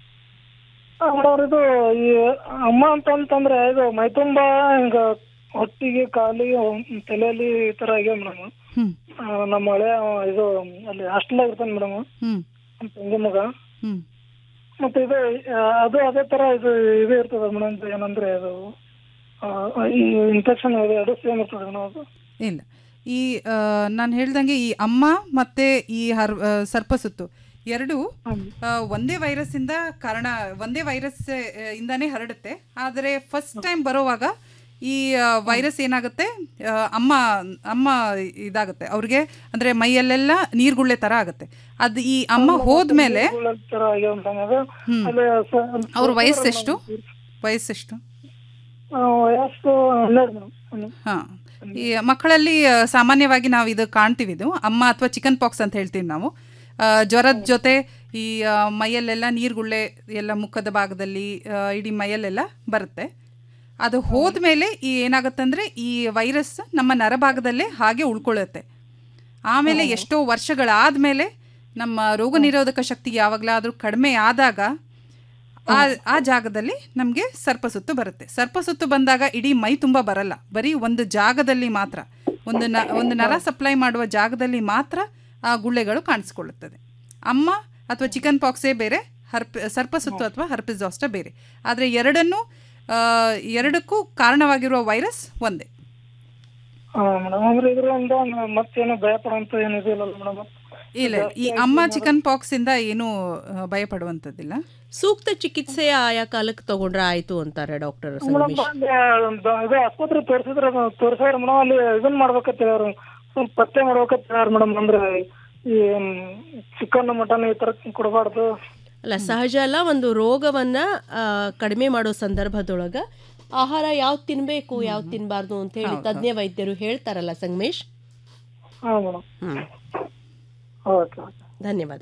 ಮೇಡಮ್ ಇದು ಈ ಅಮ್ಮ ಅಂತ ಅಂತಂದ್ರೆ ಇದು ಮೈತುಂಬ ಹಿಂಗ ಹೊಟ್ಟಿಗೆ ಕಾಲಿಗೆ ತಲೆಯಲ್ಲಿ ಈ ತರ ಆಗ್ಯಾವ ಮೇಡಮ್ ಹ್ಮ್ ನಮ್ಮ ಹಳೆ ಅವ ಇದು ಅಲ್ಲಿ ಹಾಸ್ಟೆಲ್ ಇರ್ತಾನೆ ಮೇಡಮ್ ಹ್ಮ್ ತಂಗಿ ಮಗ ಹ್ಮ್ ಮತ್ತೆ ಇದು ಆ, ಅದು ಅದೇ ತರ ಇದು ಇದು ಇರ್ತದೆ ಮೇಡಮ್ ಏನಂದ್ರೆ ಅದು ಆ, ಈ ಇನ್ಫೆಕ್ಷನ್ ಇದೆ ಎರಡು ಸೇಮ್ ಇರ್ತದೆ ಮೇಡಮ್ ಅದು ಇಲ್ಲ ಈ ನಾನು ಹೇಳ್ದಂಗೆ ಈ ಅಮ್ಮ ಮತ್ತೆ ಈ ಹರ್ ಆ, ಸರ್ಪಸುತ್ತು ಎರಡು ಆ, ಒಂದೇ ವೈರಸ್ ಇಂದ ಕಾರಣ ಒಂದೇ ವೈರಸ್ ಆ, ಇಂದಾನೇ ಹರಡುತ್ತೆ ಆದರೆ ಫಸ್ಟ್ ಟೈಮ್ ಬರೋವಾಗ ಈ ವೈರಸ್ ಏನಾಗುತ್ತೆ ಆ, ಅಮ್ಮ ಅಮ್ಮ ಇದಾಗುತ್ತೆ ಅವ್ರಿಗೆ ಅಂದ್ರೆ ಮೈಯಲ್ಲೆಲ್ಲ ನೀರ್ಗುಳ್ಳೆ ತರ ಆಗುತ್ತೆ ಅದು ಈ ಅಮ್ಮ ಹೋದ್ಮೇಲೆ ಗುಳ್ಳೆ ತರ ಆಗ್ಯಾವ ಮೇಡಮ್ ಅದು ಹ್ಮ್. ಅಲ್ಲಿ ಸ- ಅವ್ರ ವಯಸ್ಸೆಷ್ಟು ವಯಸ್ಸೆಷ್ಟು ಆ, ವಯಸ್ಸು ಹನ್ನೆರಡು ಮೇಡಮ್ ಹಾ ಈ ಮಕ್ಕಳಲ್ಲಿ ಆ, ಸಾಮಾನ್ಯವಾಗಿ ನಾವು ಇದು ಕಾಣ್ತೀವಿ ಇದು ಅಮ್ಮ ಅಥವಾ ಚಿಕನ್ ಪಾಕ್ಸ್ ಅಂತ ಹೇಳ್ತೀವಿ ನಾವು ಆ, ಜ್ವರದ ಜೊತೆ ಈ ಆ, ಮೈಯಲ್ಲೆಲ್ಲ ನೀರ್ಗುಳ್ಳೆ ಎಲ್ಲ ಮುಖದ ಭಾಗದಲ್ಲಿ ಆ, ಇಡೀ ಮೈಯಲ್ಲೆಲ್ಲ ಬರುತ್ತೆ ಅದು ಹೋದ್ಮೇಲೆ ಈ ಏನಾಗುತ್ತಂದ್ರೆ ಈ ವೈರಸ್ ನಮ್ಮ ನರಭಾಗದಲ್ಲೇ ಹಾಗೆ ಉಳ್ಕೊಳ್ಳುತ್ತೆ ಆಮೇಲೆ ಎಷ್ಟೋ ವರ್ಷಗಳಾದ್ಮೇಲೆ ನಮ್ಮ ರೋಗ ನಿರೋಧಕ ಶಕ್ತಿ ಯಾವಾಗಲಾದರೂ ಕಡಿಮೆ ಆದಾಗ ಆ ಆ ಜಾಗದಲ್ಲಿ ನಮಗೆ ಸರ್ಪಸುತ್ತು ಬರುತ್ತೆ ಸರ್ಪಸುತ್ತು ಬಂದಾಗ ಇಡೀ ಮೈ ತುಂಬ ಬರಲ್ಲ ಬರೀ ಒಂದು ಜಾಗದಲ್ಲಿ ಮಾತ್ರ ಒಂದು ನ ಒಂದು ನರ ಸಪ್ಲೈ ಮಾಡುವ ಜಾಗದಲ್ಲಿ ಮಾತ್ರ ಆ ಗುಳ್ಳೆಗಳು ಕಾಣಿಸ್ಕೊಳ್ಳುತ್ತದೆ ಅಮ್ಮ ಅಥವಾ ಚಿಕನ್ ಪಾಕ್ಸೇ ಬೇರೆ ಹರ್ಪ್ ಸರ್ಪಸುತ್ತು ಅಥವಾ ಹರ್ಪಿಜಾಸ್ಟ ಬೇರೆ ಆದರೆ ಎರಡನ್ನೂ ಆ, ಎರಡಕ್ಕೂ ಕಾರಣವಾಗಿರುವ ವೈರಸ್ ಒಂದೇ ಮೇಡಮ್ ಅಂದ್ರೆ ಇದರಿಂದ ಮತ್ತೇನು ಭಯ ಪಡುವಂತ ಏನು ಇದಿಲ್ಲ ಮೇಡಮ್ ಇಲ್ಲ ಈ ಅಮ್ಮ ಚಿಕನ್ ಪಾಕ್ಸ್ ಇಂದ ಏನೂ ಆ, ಭಯ ಪಡುವಂಥದ್ದಿಲ್ಲ ಸೂಕ್ತ ಚಿಕಿತ್ಸೆ ಆಯಾ ಕಾಲಕ್ಕೆ ತಗೊಂಡ್ರೆ ಆಯ್ತು ಅಂತಾರೆ ಡಾಕ್ಟರ್ ಮೇಡಮ್ ಸಂಗಮೇಶ್ ಇದು ಆಸ್ಪತ್ರೆ ತೋರಿಸಿದ್ರೆ ತೋರಿಸಾರ ಮೇಡಮ್ ಅಲ್ಲಿ ಇದನ್ನ ಮಾಡ್ಬೇಕಂತ ಹೇಳ್ಯಾರ ಸ್ವಲ್ಪ ಪತ್ತೆ ಮಾಡ್ಬೇಕಂತ ಹೇಳ್ಯಾರ ಮೇಡಮ್ ಅಂದ್ರೆ ಈ ಚಿಕನ್ ಮಟನ್ ಈ ತರ ಕೊಡಬಾರ್ದು ಅಲ್ಲ ಸಹಜ ಅಲ್ಲ ಒಂದು ರೋಗವನ್ನ ಆ, ಕಡಿಮೆ ಮಾಡೋ ಸಂದರ್ಭದೊಳಗ ಆಹಾರ ಯಾವ್ದು ತಿನ್ಬೇಕು ಯಾವ್ದು ತಿನ್ಬಾರ್ದು ಅಂತ ಹೇಳಿ ಹೌದು, ತಜ್ಞ ವೈದ್ಯರು ಹೇಳ್ತಾರಲ್ಲ ಸಂಗಮೇಶ್ ಹಾ ಮೇಡಮ್ ಹ್ಮ್ ಓಕೆ ಧನ್ಯವಾದ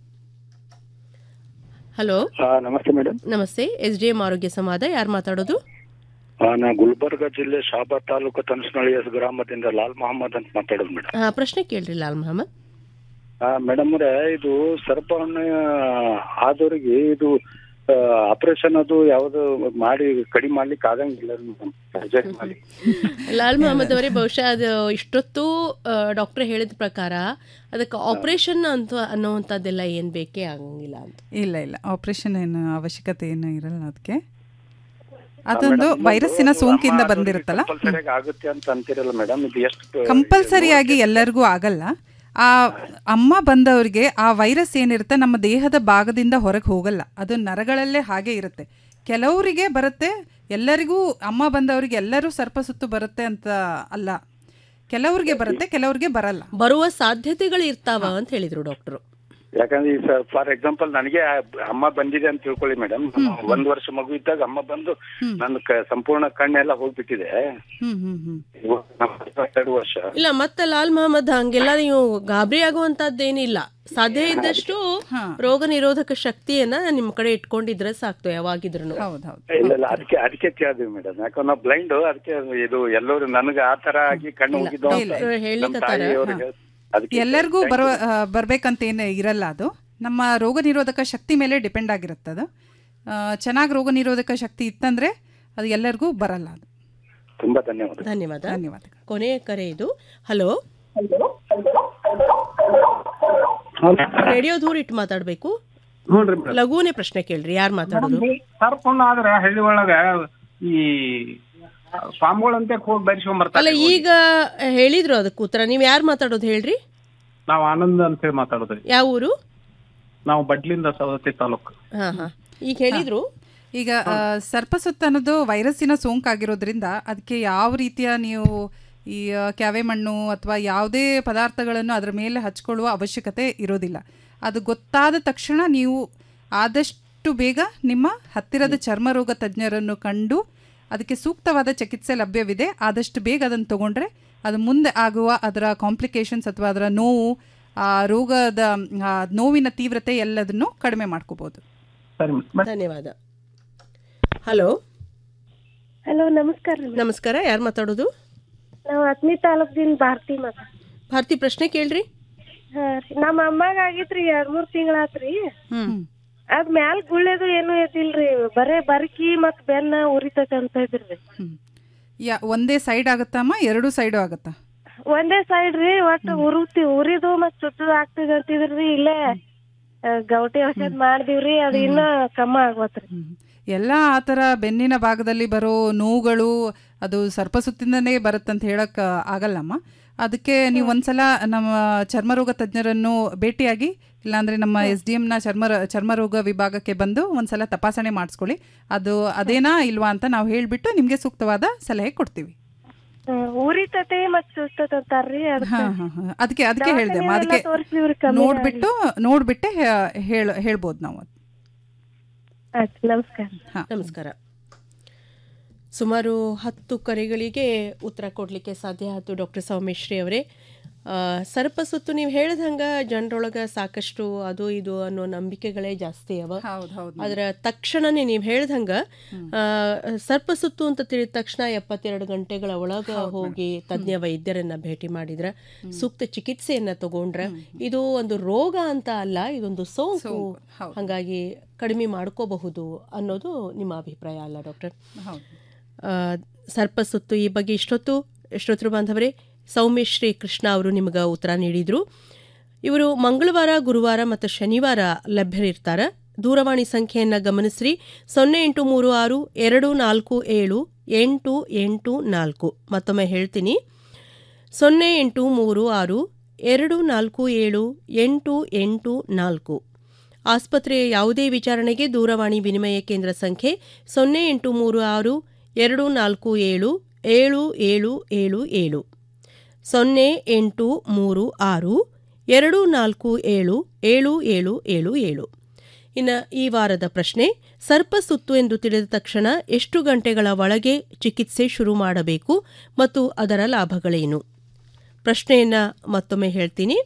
ಹಲೋ ನಮಸ್ತೆ ಮೇಡಮ್ ನಮಸ್ತೆ ಎಸ್ ಡಿ ಎಂ ಆರೋಗ್ಯ ಸಂವಾದ ಯಾರು ಮಾತಾಡೋದು ನಾ ಗುಲ್ಬರ್ಗ ಜಿಲ್ಲೆ ಶಾಬಾದ್ ತಾಲೂಕು ತನಸನಳ್ಳಿ ಗ್ರಾಮದಿಂದ ಲಾಲ್ ಮೊಹಮ್ಮದ್ ಅಂತ ಮಾತಾಡೋದು ಮೇಡಮ್ ಆ, ಪ್ರಶ್ನೆ ಕೇಳ್ರಿ ಲಾಲ್ ಮಹಮ್ಮದ್ ಮೇಡಮ್ ಅವರೇ ಇದು ಸರ್ಪಹಣ್ಣು ಆದವರಿಗೆ ಇದು ಆಪರೇಷನ್ ಅದು ಯಾವ್ದು ಮಾಡಿ ಕಡಿಮೆ ಮಾಡ್ಲಿಕ್ಕೆ ಆಗಂಗಿಲ್ಲ ಮೇಡಮ್ ಸರ್ಜರಿ ಮಾಡಿ ಲಾಲ್ ಮೊಹಮ್ಮದ್ ಅವರೇ ಬಹುಶಃ ಅದು ಇಷ್ಟೊತ್ತು ಡಾಕ್ಟರ್ ಹೇಳಿದ ಪ್ರಕಾರ ಅದಕ್ಕೆ ಆಪರೇಷನ್ ಅಂತ ಅನ್ನುವಂಥದ್ದೆಲ್ಲ ಏನು ಬೇಕೇ ಆಗಂಗಿಲ್ಲ ಅಂತ ಇಲ್ಲ ಇಲ್ಲ ಆಪರೇಷನ್ ಏನು ಅವಶ್ಯಕತೆ ಏನು ಇರಲ್ಲ ಅದಕ್ಕೆ ಅದೊಂದು ವೈರಸ್ಸಿನ ಸೋಂಕಿಂದ ಬಂದಿರುತ್ತಲ್ಲ ಕಂಪಲ್ಸರಿಯಾಗಿ ಆಗುತ್ತೆ ಅಂತ ಅಂತಿರಲ್ಲ ಮೇಡಮ್ ಇದು ಎಷ್ಟು ಕಂಪಲ್ಸರಿಯಾಗಿ ಎಲ್ಲರಿಗೂ ಆಗಲ್ಲ ಆ ಅಮ್ಮ ಬಂದವರಿಗೆ ಆ ವೈರಸ್ ಏನಿರುತ್ತೆ ನಮ್ಮ ದೇಹದ ಭಾಗದಿಂದ ಹೊರಗೆ ಹೋಗಲ್ಲ ಅದು ನರಗಳಲ್ಲೇ ಹಾಗೆ ಇರುತ್ತೆ ಕೆಲವರಿಗೆ ಬರುತ್ತೆ ಎಲ್ಲರಿಗೂ ಅಮ್ಮ ಬಂದವರಿಗೆ ಎಲ್ಲರೂ ಸರ್ಪ ಸುತ್ತು ಬರುತ್ತೆ ಅಂತ ಅಲ್ಲ ಕೆಲವ್ರಿಗೆ ಬರುತ್ತೆ ಕೆಲವ್ರಿಗೆ ಬರಲ್ಲ ಬರುವ ಸಾಧ್ಯತೆಗಳು ಇರ್ತಾವ ಅಂತ ಹೇಳಿದ್ರು ಡಾಕ್ಟರ್ ಯಾಕಂದ್ರೆ ಈ ಫಾರ್ ಎಕ್ಸಾಂಪಲ್ ನನಗೆ ಅಮ್ಮ ಬಂದಿದೆ ಅಂತ ತಿಳ್ಕೊಳ್ಳಿ ಮೇಡಮ್ ಒಂದ್ ವರ್ಷ ಮಗು ಇದ್ದಾಗ ಅಮ್ಮ ಬಂದು ನನ್ನ ಕ- ಸಂಪೂರ್ಣ ಕಣ್ಣೆಲ್ಲ ಹೋಗ್ಬಿಟ್ಟಿದೆ ಹ್ಮ್ ಹ್ಮ್ ಹ್ಮ್ ಇವಾಗ ನಮ್ಮ ಎರಡು ವರ್ಷ ಇಲ್ಲ ಮತ್ತೆ ಲಾಲ್ ಮೊಹಮ್ಮದ್ ಹಂಗೆಲ್ಲ ನೀವು ಗಾಬರಿ ಆಗುವಂತದ್ದೇನಿಲ್ಲ ಸಾಧ್ಯ ಇದ್ದಷ್ಟು ರೋಗ ನಿರೋಧಕ ಶಕ್ತಿಯನ್ನ ನಿಮ್ ಕಡೆ ಇಟ್ಕೊಂಡಿದ್ರೆ ಸಾಕ್ತು ಯಾವಾಗಿದ್ರು ಇಲ್ಲ ಇಲ್ಲ ಅದಕ್ಕೆ ಅದಕ್ಕೆ ಕೇಳಿದ್ವಿ ಮೇಡಮ್ ಯಾಕಂದ್ರೆ ನಾವು ಬ್ಲೈಂಡ್ ಅದಕ್ಕೆ ಇದು ಎಲ್ಲರೂ ನನಗೆ ಆ ತರ ಆಗಿ ಕಣ್ಣು ಹೋಗಿದ್ದು ಅಂತ ಡಾಕ್ಟ್ರು ನಮ್ಮ ಹೇಳಿಕತ್ತಾರ. ತಾಯಿಯವ್ರಿಗೆ ಅದಕ್ಕೆ ಎಲ್ಲರಿಗೂ thank ಬರೋ you. ಬರ್ಬೇಕಂತ ಏನು ಇರಲ್ಲ ಅದು ನಮ್ಮ ರೋಗ ನಿರೋಧಕ ಶಕ್ತಿ ಮೇಲೆ ಡಿಪೆಂಡ್ ಆಗಿರುತ್ತೆ ಅದು ಚೆನ್ನಾಗಿ ರೋಗ ನಿರೋಧಕ ಶಕ್ತಿ ಇತ್ತಂದ್ರೆ ಅದು ಎಲ್ಲರಿಗೂ ಬರಲ್ಲ ಅದು ತುಂಬಾ ಧನ್ಯವಾದ ಧನ್ಯವಾದ ಧನ್ಯವಾದ ಕೊನೆಯ ಕರೆ ಇದು ಹಲೋ ರೇಡಿಯೋ ದೂರ ಇಟ್ಟು ಮಾತಾಡ್ಬೇಕು ನೋಡ್ರಿ ಲಘುನೇ ಪ್ರಶ್ನೆ ಕೇಳ್ರಿ ಯಾರು ಮಾತಾಡೋದು ಸರ್ಪಣ್ಣ ಆದ್ರೆ ಹಳ್ಳಿ ಒಳಗ ಈ ಸ್ವಾಮಿಗಳಂತೆ ಹೋಗಿ ಬರಿಸ್ಕೊಂಡ್ ಅಲ್ಲ ಬರ್ತಾರೆ ಈಗ ಹೇಳಿದ್ರು ಅದಕ್ಕೆ ಉತ್ತರ ನೀವ್ ಯಾರು ಮಾತಾಡೋದು ಹೇಳ್ರಿ ನಾವು ಆನಂದ್ ಅಂತ ಹೇಳಿ ಮಾತಾಡೋದ್ರಿ ಯಾವ ಊರು ನಾವು ಬಡ್ಲಿಂದ ಸವದತ್ತಿ ತಾಲೂಕು ಹಾ ಹಾ ಈಗ ಹೇಳಿದ್ರು ಈಗ ಆ, ಸರ್ಪಸುತ್ತ ಅನ್ನೋದು ವೈರಸ್ಸಿನ ಸೋಂಕಾಗಿರೋದ್ರಿಂದ ಅದಕ್ಕೆ ಯಾವ ರೀತಿಯ ನೀವು ಈ ಆ, ಕ್ಯಾವೆ ಮಣ್ಣು ಅಥವಾ ಯಾವುದೇ ಪದಾರ್ಥಗಳನ್ನು ಅದರ ಮೇಲೆ ಹಚ್ಕೊಳ್ಳುವ ಅವಶ್ಯಕತೆ ಇರೋದಿಲ್ಲ ಅದು ಗೊತ್ತಾದ ತಕ್ಷಣ ನೀವು ಆದಷ್ಟು ಬೇಗ ನಿಮ್ಮ ಹತ್ತಿರದ ಚರ್ಮರೋಗ ತಜ್ಞರನ್ನು ಕಂಡು ಅದಕ್ಕೆ ಸೂಕ್ತವಾದ ಚಿಕಿತ್ಸೆ ಲಭ್ಯವಿದೆ ಆದಷ್ಟು ಬೇಗ ಅದನ್ನು ತಗೊಂಡ್ರೆ ಅದು ಮುಂದೆ ಆಗುವ ಅದರ ಕಾಂಪ್ಲಿಕೇಶನ್ಸ್ ಅಥವಾ ಅದರ ನೋವು ಆ ರೋಗದ ಆ, ನೋವಿನ ತೀವ್ರತೆ ಎಲ್ಲದನ್ನು ಕಡಿಮೆ ಮಾಡ್ಕೋಬೋದು ಧನ್ಯವಾದ ಹಲೋ ಹಲೋ ನಮಸ್ಕಾರ ರೀ ನಮಸ್ಕಾರ ಯಾರು ಮಾತಾಡೋದು ನಾವು ಹತ್ತನೇ ತಾಲೂಕ್ದಿಂದ ಭಾರತಿ ಮಾತಾಡ ಭಾರತಿ ಪ್ರಶ್ನೆ ಕೇಳ್ರಿ ಹಾ ರೀ ನಮ್ಮ ಅಮ್ಮಾಗ ಆಗಿತ್ರಿ ಎರಡ್ ಮೂರ್ ತಿಂಗಳಾತ್ರಿ ಹ್ಮ್ ಅದ್ ಮ್ಯಾಲ್ ಗುಳ್ಳೆದು ಏನು ಎದ್ದಿಲ್ರಿ ಬರೇ ಬರ್ಕಿ ಮತ್ ಬೆನ್ನ ಉರಿತೈತೆ ಅಂತ ಇದ್ರಿ ಯಾ ಒಂದೇ ಸೈಡ್ ಆಗುತ್ತಮ್ಮ ಎರಡು ಸೈಡು ಆಗುತ್ತಾ ಒಂದೇ ಸೈಡ್ ರೀ ಒಟ್ಟ ಉರುತಿ ಉರಿದು ಮತ್ ಸುತ್ತದ ಆಗ್ತದ ಅಂತಿದ್ರಿ ಇಲ್ಲೇ ಆ, ಗೌಟಿ ಔಷಧ ಮಾಡ್ದಿವ್ರಿ ಅದು ಇನ್ನ ಕಮ್ಮ ಆಗ್ವತ್ರಿ ಎಲ್ಲ ಆ ಥರ ಬೆನ್ನಿನ ಭಾಗದಲ್ಲಿ ಬರೋ ನೋವುಗಳು ಅದು ಸರ್ಪಸುತ್ತಿಂದನೇ ಬರುತ್ತಂತ ಹೇಳಕ್ ಆಗಲ್ಲಮ್ಮ ಅದಕ್ಕೆ ನೀವು ಒಂದ್ಸಲ ನಮ್ಮ ಚರ್ಮರೋಗ ತಜ್ಞರನ್ನು ಭೇಟಿಯಾಗಿ ಇಲ್ಲಾಂದ್ರೆ ನಮ್ಮ ಎಸ್ ಡಿ ಎಮ್ನ ಚರ್ಮ ಚರ್ಮರೋಗ ವಿಭಾಗಕ್ಕೆ ಬಂದು ಒಂದ್ಸಲ ತಪಾಸಣೆ ಮಾಡಿಸ್ಕೊಳ್ಳಿ ಅದು ಅದೇನಾ ಇಲ್ವಾ ಅಂತ ನಾವು ಹೇಳಿಬಿಟ್ಟು ನಿಮಗೆ ಸೂಕ್ತವಾದ ಸಲಹೆ ಕೊಡ್ತೀವಿ ಆ, ಉರಿತತೆ ಮತ್ ಸುಸ್ತತ್ ಅಂತಾರ್ರಿ ಹಾ ಹಾ ಹಾ ಅದಕ್ಕೆ ಅದಕ್ಕೆ ಹೇಳಿದೆ ಅಮ್ಮ ಅದಕ್ಕೆ ತೋರಿಸ್ಲಿವ್ರಿ ಕಮ್ಮಿ ನೋಡ್ಬಿಟ್ಟು ನೋಡ್ಬಿಟ್ಟೆ ಹೇಳ ಹೇಳ್ಬೋದು ನಾವು ಆಯ್ತು ನಮಸ್ಕಾರ ನಮಸ್ಕಾರ ಸುಮಾರು ಹತ್ತು ಕರೆಗಳಿಗೆ ಉತ್ತರ ಕೊಡಲಿಕ್ಕೆ ಸಾಧ್ಯ ಆಯಿತು ಡಾಕ್ಟರ್ ಸೌಮೇಶ್ರೀ ಅವರೇ ಆ, ಸರ್ಪಸುತ್ತು ನೀವು ಹೇಳ್ದಂಗೆ ಜನರೊಳಗೆ ಸಾಕಷ್ಟು ಅದು ಇದು ಅನ್ನೋ ನಂಬಿಕೆಗಳೇ ಜಾಸ್ತಿ ಅವ ಅದರ ತಕ್ಷಣನೇ ನೀವು ಹೇಳ್ದಂಗೆ ಸರ್ಪಸುತ್ತು ಅಂತ ತಿಳಿದ ತಕ್ಷಣ ಎಪ್ಪತ್ತೆರಡು ಗಂಟೆಗಳ ಒಳಗೆ ಹೋಗಿ ತಜ್ಞ ವೈದ್ಯರನ್ನ ಭೇಟಿ ಮಾಡಿದ್ರೆ ಸೂಕ್ತ ಚಿಕಿತ್ಸೆಯನ್ನ ತಗೊಂಡ್ರೆ ಇದು ಒಂದು ರೋಗ ಅಂತ ಅಲ್ಲ ಇದೊಂದು ಸೋಂಕು ಹಾಗಾಗಿ ಕಡಿಮೆ ಮಾಡ್ಕೋಬಹುದು ಅನ್ನೋದು ನಿಮ್ಮ ಅಭಿಪ್ರಾಯ ಅಲ್ಲ ಡಾಕ್ಟರ್ ಆ, ಸರ್ಪಸುತ್ತು ಈ ಬಗ್ಗೆ ಇಷ್ಟೊತ್ತು ಶ್ರೋತೃ ಬಾಂಧವರೇ ಸೌಮ್ಯಶ್ರೀ ಕೃಷ್ಣ ಅವರು ನಿಮಗೆ ಉತ್ತರ ನೀಡಿದರು ಇವರು ಮಂಗಳವಾರ ಗುರುವಾರ ಮತ್ತು ಶನಿವಾರ ಲಭ್ಯರಿರ್ತಾರೆ ದೂರವಾಣಿ ಸಂಖ್ಯೆಯನ್ನು ಗಮನಿಸ್ರಿ ಸೊನ್ನೆ ಎಂಟು ಮೂರು ಆರು ಎರಡು ನಾಲ್ಕು ಏಳು ಎಂಟು ಎಂಟು ನಾಲ್ಕು ಮತ್ತೊಮ್ಮೆ ಹೇಳ್ತೀನಿ ಸೊನ್ನೆ ಎಂಟು ಮೂರು ಆರು ಎರಡು ನಾಲ್ಕು ಏಳು ಎಂಟು ಎಂಟು ನಾಲ್ಕು ಆಸ್ಪತ್ರೆಯ ಯಾವುದೇ ವಿಚಾರಣೆಗೆ ದೂರವಾಣಿ ವಿನಿಮಯ ಕೇಂದ್ರ ಸಂಖ್ಯೆ ಸೊನ್ನೆ ಎಂಟು ಮೂರು ಆರು ಎರಡು ನಾಲ್ಕು ಏಳು ಏಳು ಏಳು ಏಳು ಏಳು ಸೊನ್ನೆ ಎಂಟು ಮೂರು ಆರು ಎರಡು ನಾಲ್ಕು ಏಳು ಏಳು ಏಳು ಏಳು ಏಳು ಇನ್ನು ಈ ವಾರದ ಪ್ರಶ್ನೆ ಸರ್ಪಸುತ್ತು ಎಂದು ತಿಳಿದ ತಕ್ಷಣ ಎಷ್ಟು ಗಂಟೆಗಳ ಒಳಗೆ ಚಿಕಿತ್ಸೆ ಶುರು ಮಾಡಬೇಕು ಮತ್ತು ಅದರ ಲಾಭಗಳೇನು ಪ್ರಶ್ನೆಯನ್ನು ಮತ್ತೊಮ್ಮೆ ಹೇಳ್ತೀನಿ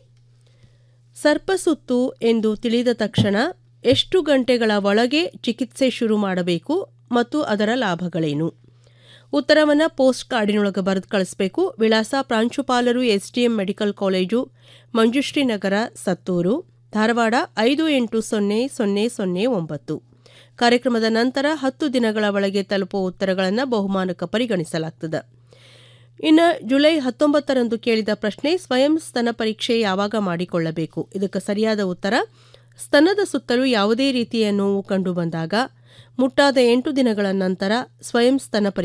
ಸರ್ಪಸುತ್ತು ಎಂದು ತಿಳಿದ ತಕ್ಷಣ ಎಷ್ಟು ಗಂಟೆಗಳ ಒಳಗೆ ಚಿಕಿತ್ಸೆ ಶುರು ಮಾಡಬೇಕು ಮತ್ತು ಅದರ ಲಾಭಗಳೇನು ಉತ್ತರವನ್ನು ಪೋಸ್ಟ್ ಕಾರ್ಡಿನೊಳಗೆ ಬರೆದು ಕಳಿಸಬೇಕು ವಿಳಾಸ ಪ್ರಾಂಶುಪಾಲರು SDM medical college Manjushree Nagar Sattur Dharwad ಐದು ಎಂಟು ಸೊನ್ನೆ ಸೊನ್ನೆ ಸೊನ್ನೆ ಒಂಬತ್ತು ಕಾರ್ಯಕ್ರಮದ ನಂತರ ಹತ್ತು ದಿನಗಳ ಒಳಗೆ ತಲುಪುವ ಉತ್ತರಗಳನ್ನು ಬಹುಮಾನಕ್ಕೆ ಪರಿಗಣಿಸಲಾಗುತ್ತದೆ ಇನ್ನು ಜುಲೈ ಹತ್ತೊಂಬತ್ತರಂದು ಕೇಳಿದ ಪ್ರಶ್ನೆ ಸ್ವಯಂ ಸ್ತನ ಪರೀಕ್ಷೆ ಯಾವಾಗ ಮಾಡಿಕೊಳ್ಳಬೇಕು ಇದಕ್ಕೆ ಸರಿಯಾದ ಉತ್ತರ ಸ್ತನದ ಸುತ್ತಲೂ ಯಾವುದೇ ರೀತಿಯ ನೋವು ಕಂಡುಬಂದಾಗ ಮುಟ್ಟಾದ ಎಂಟು ದಿನಗಳ ನಂತರ ಸ್ವಯಂ ಸ್ತನ ಪರೀಕ್ಷೆ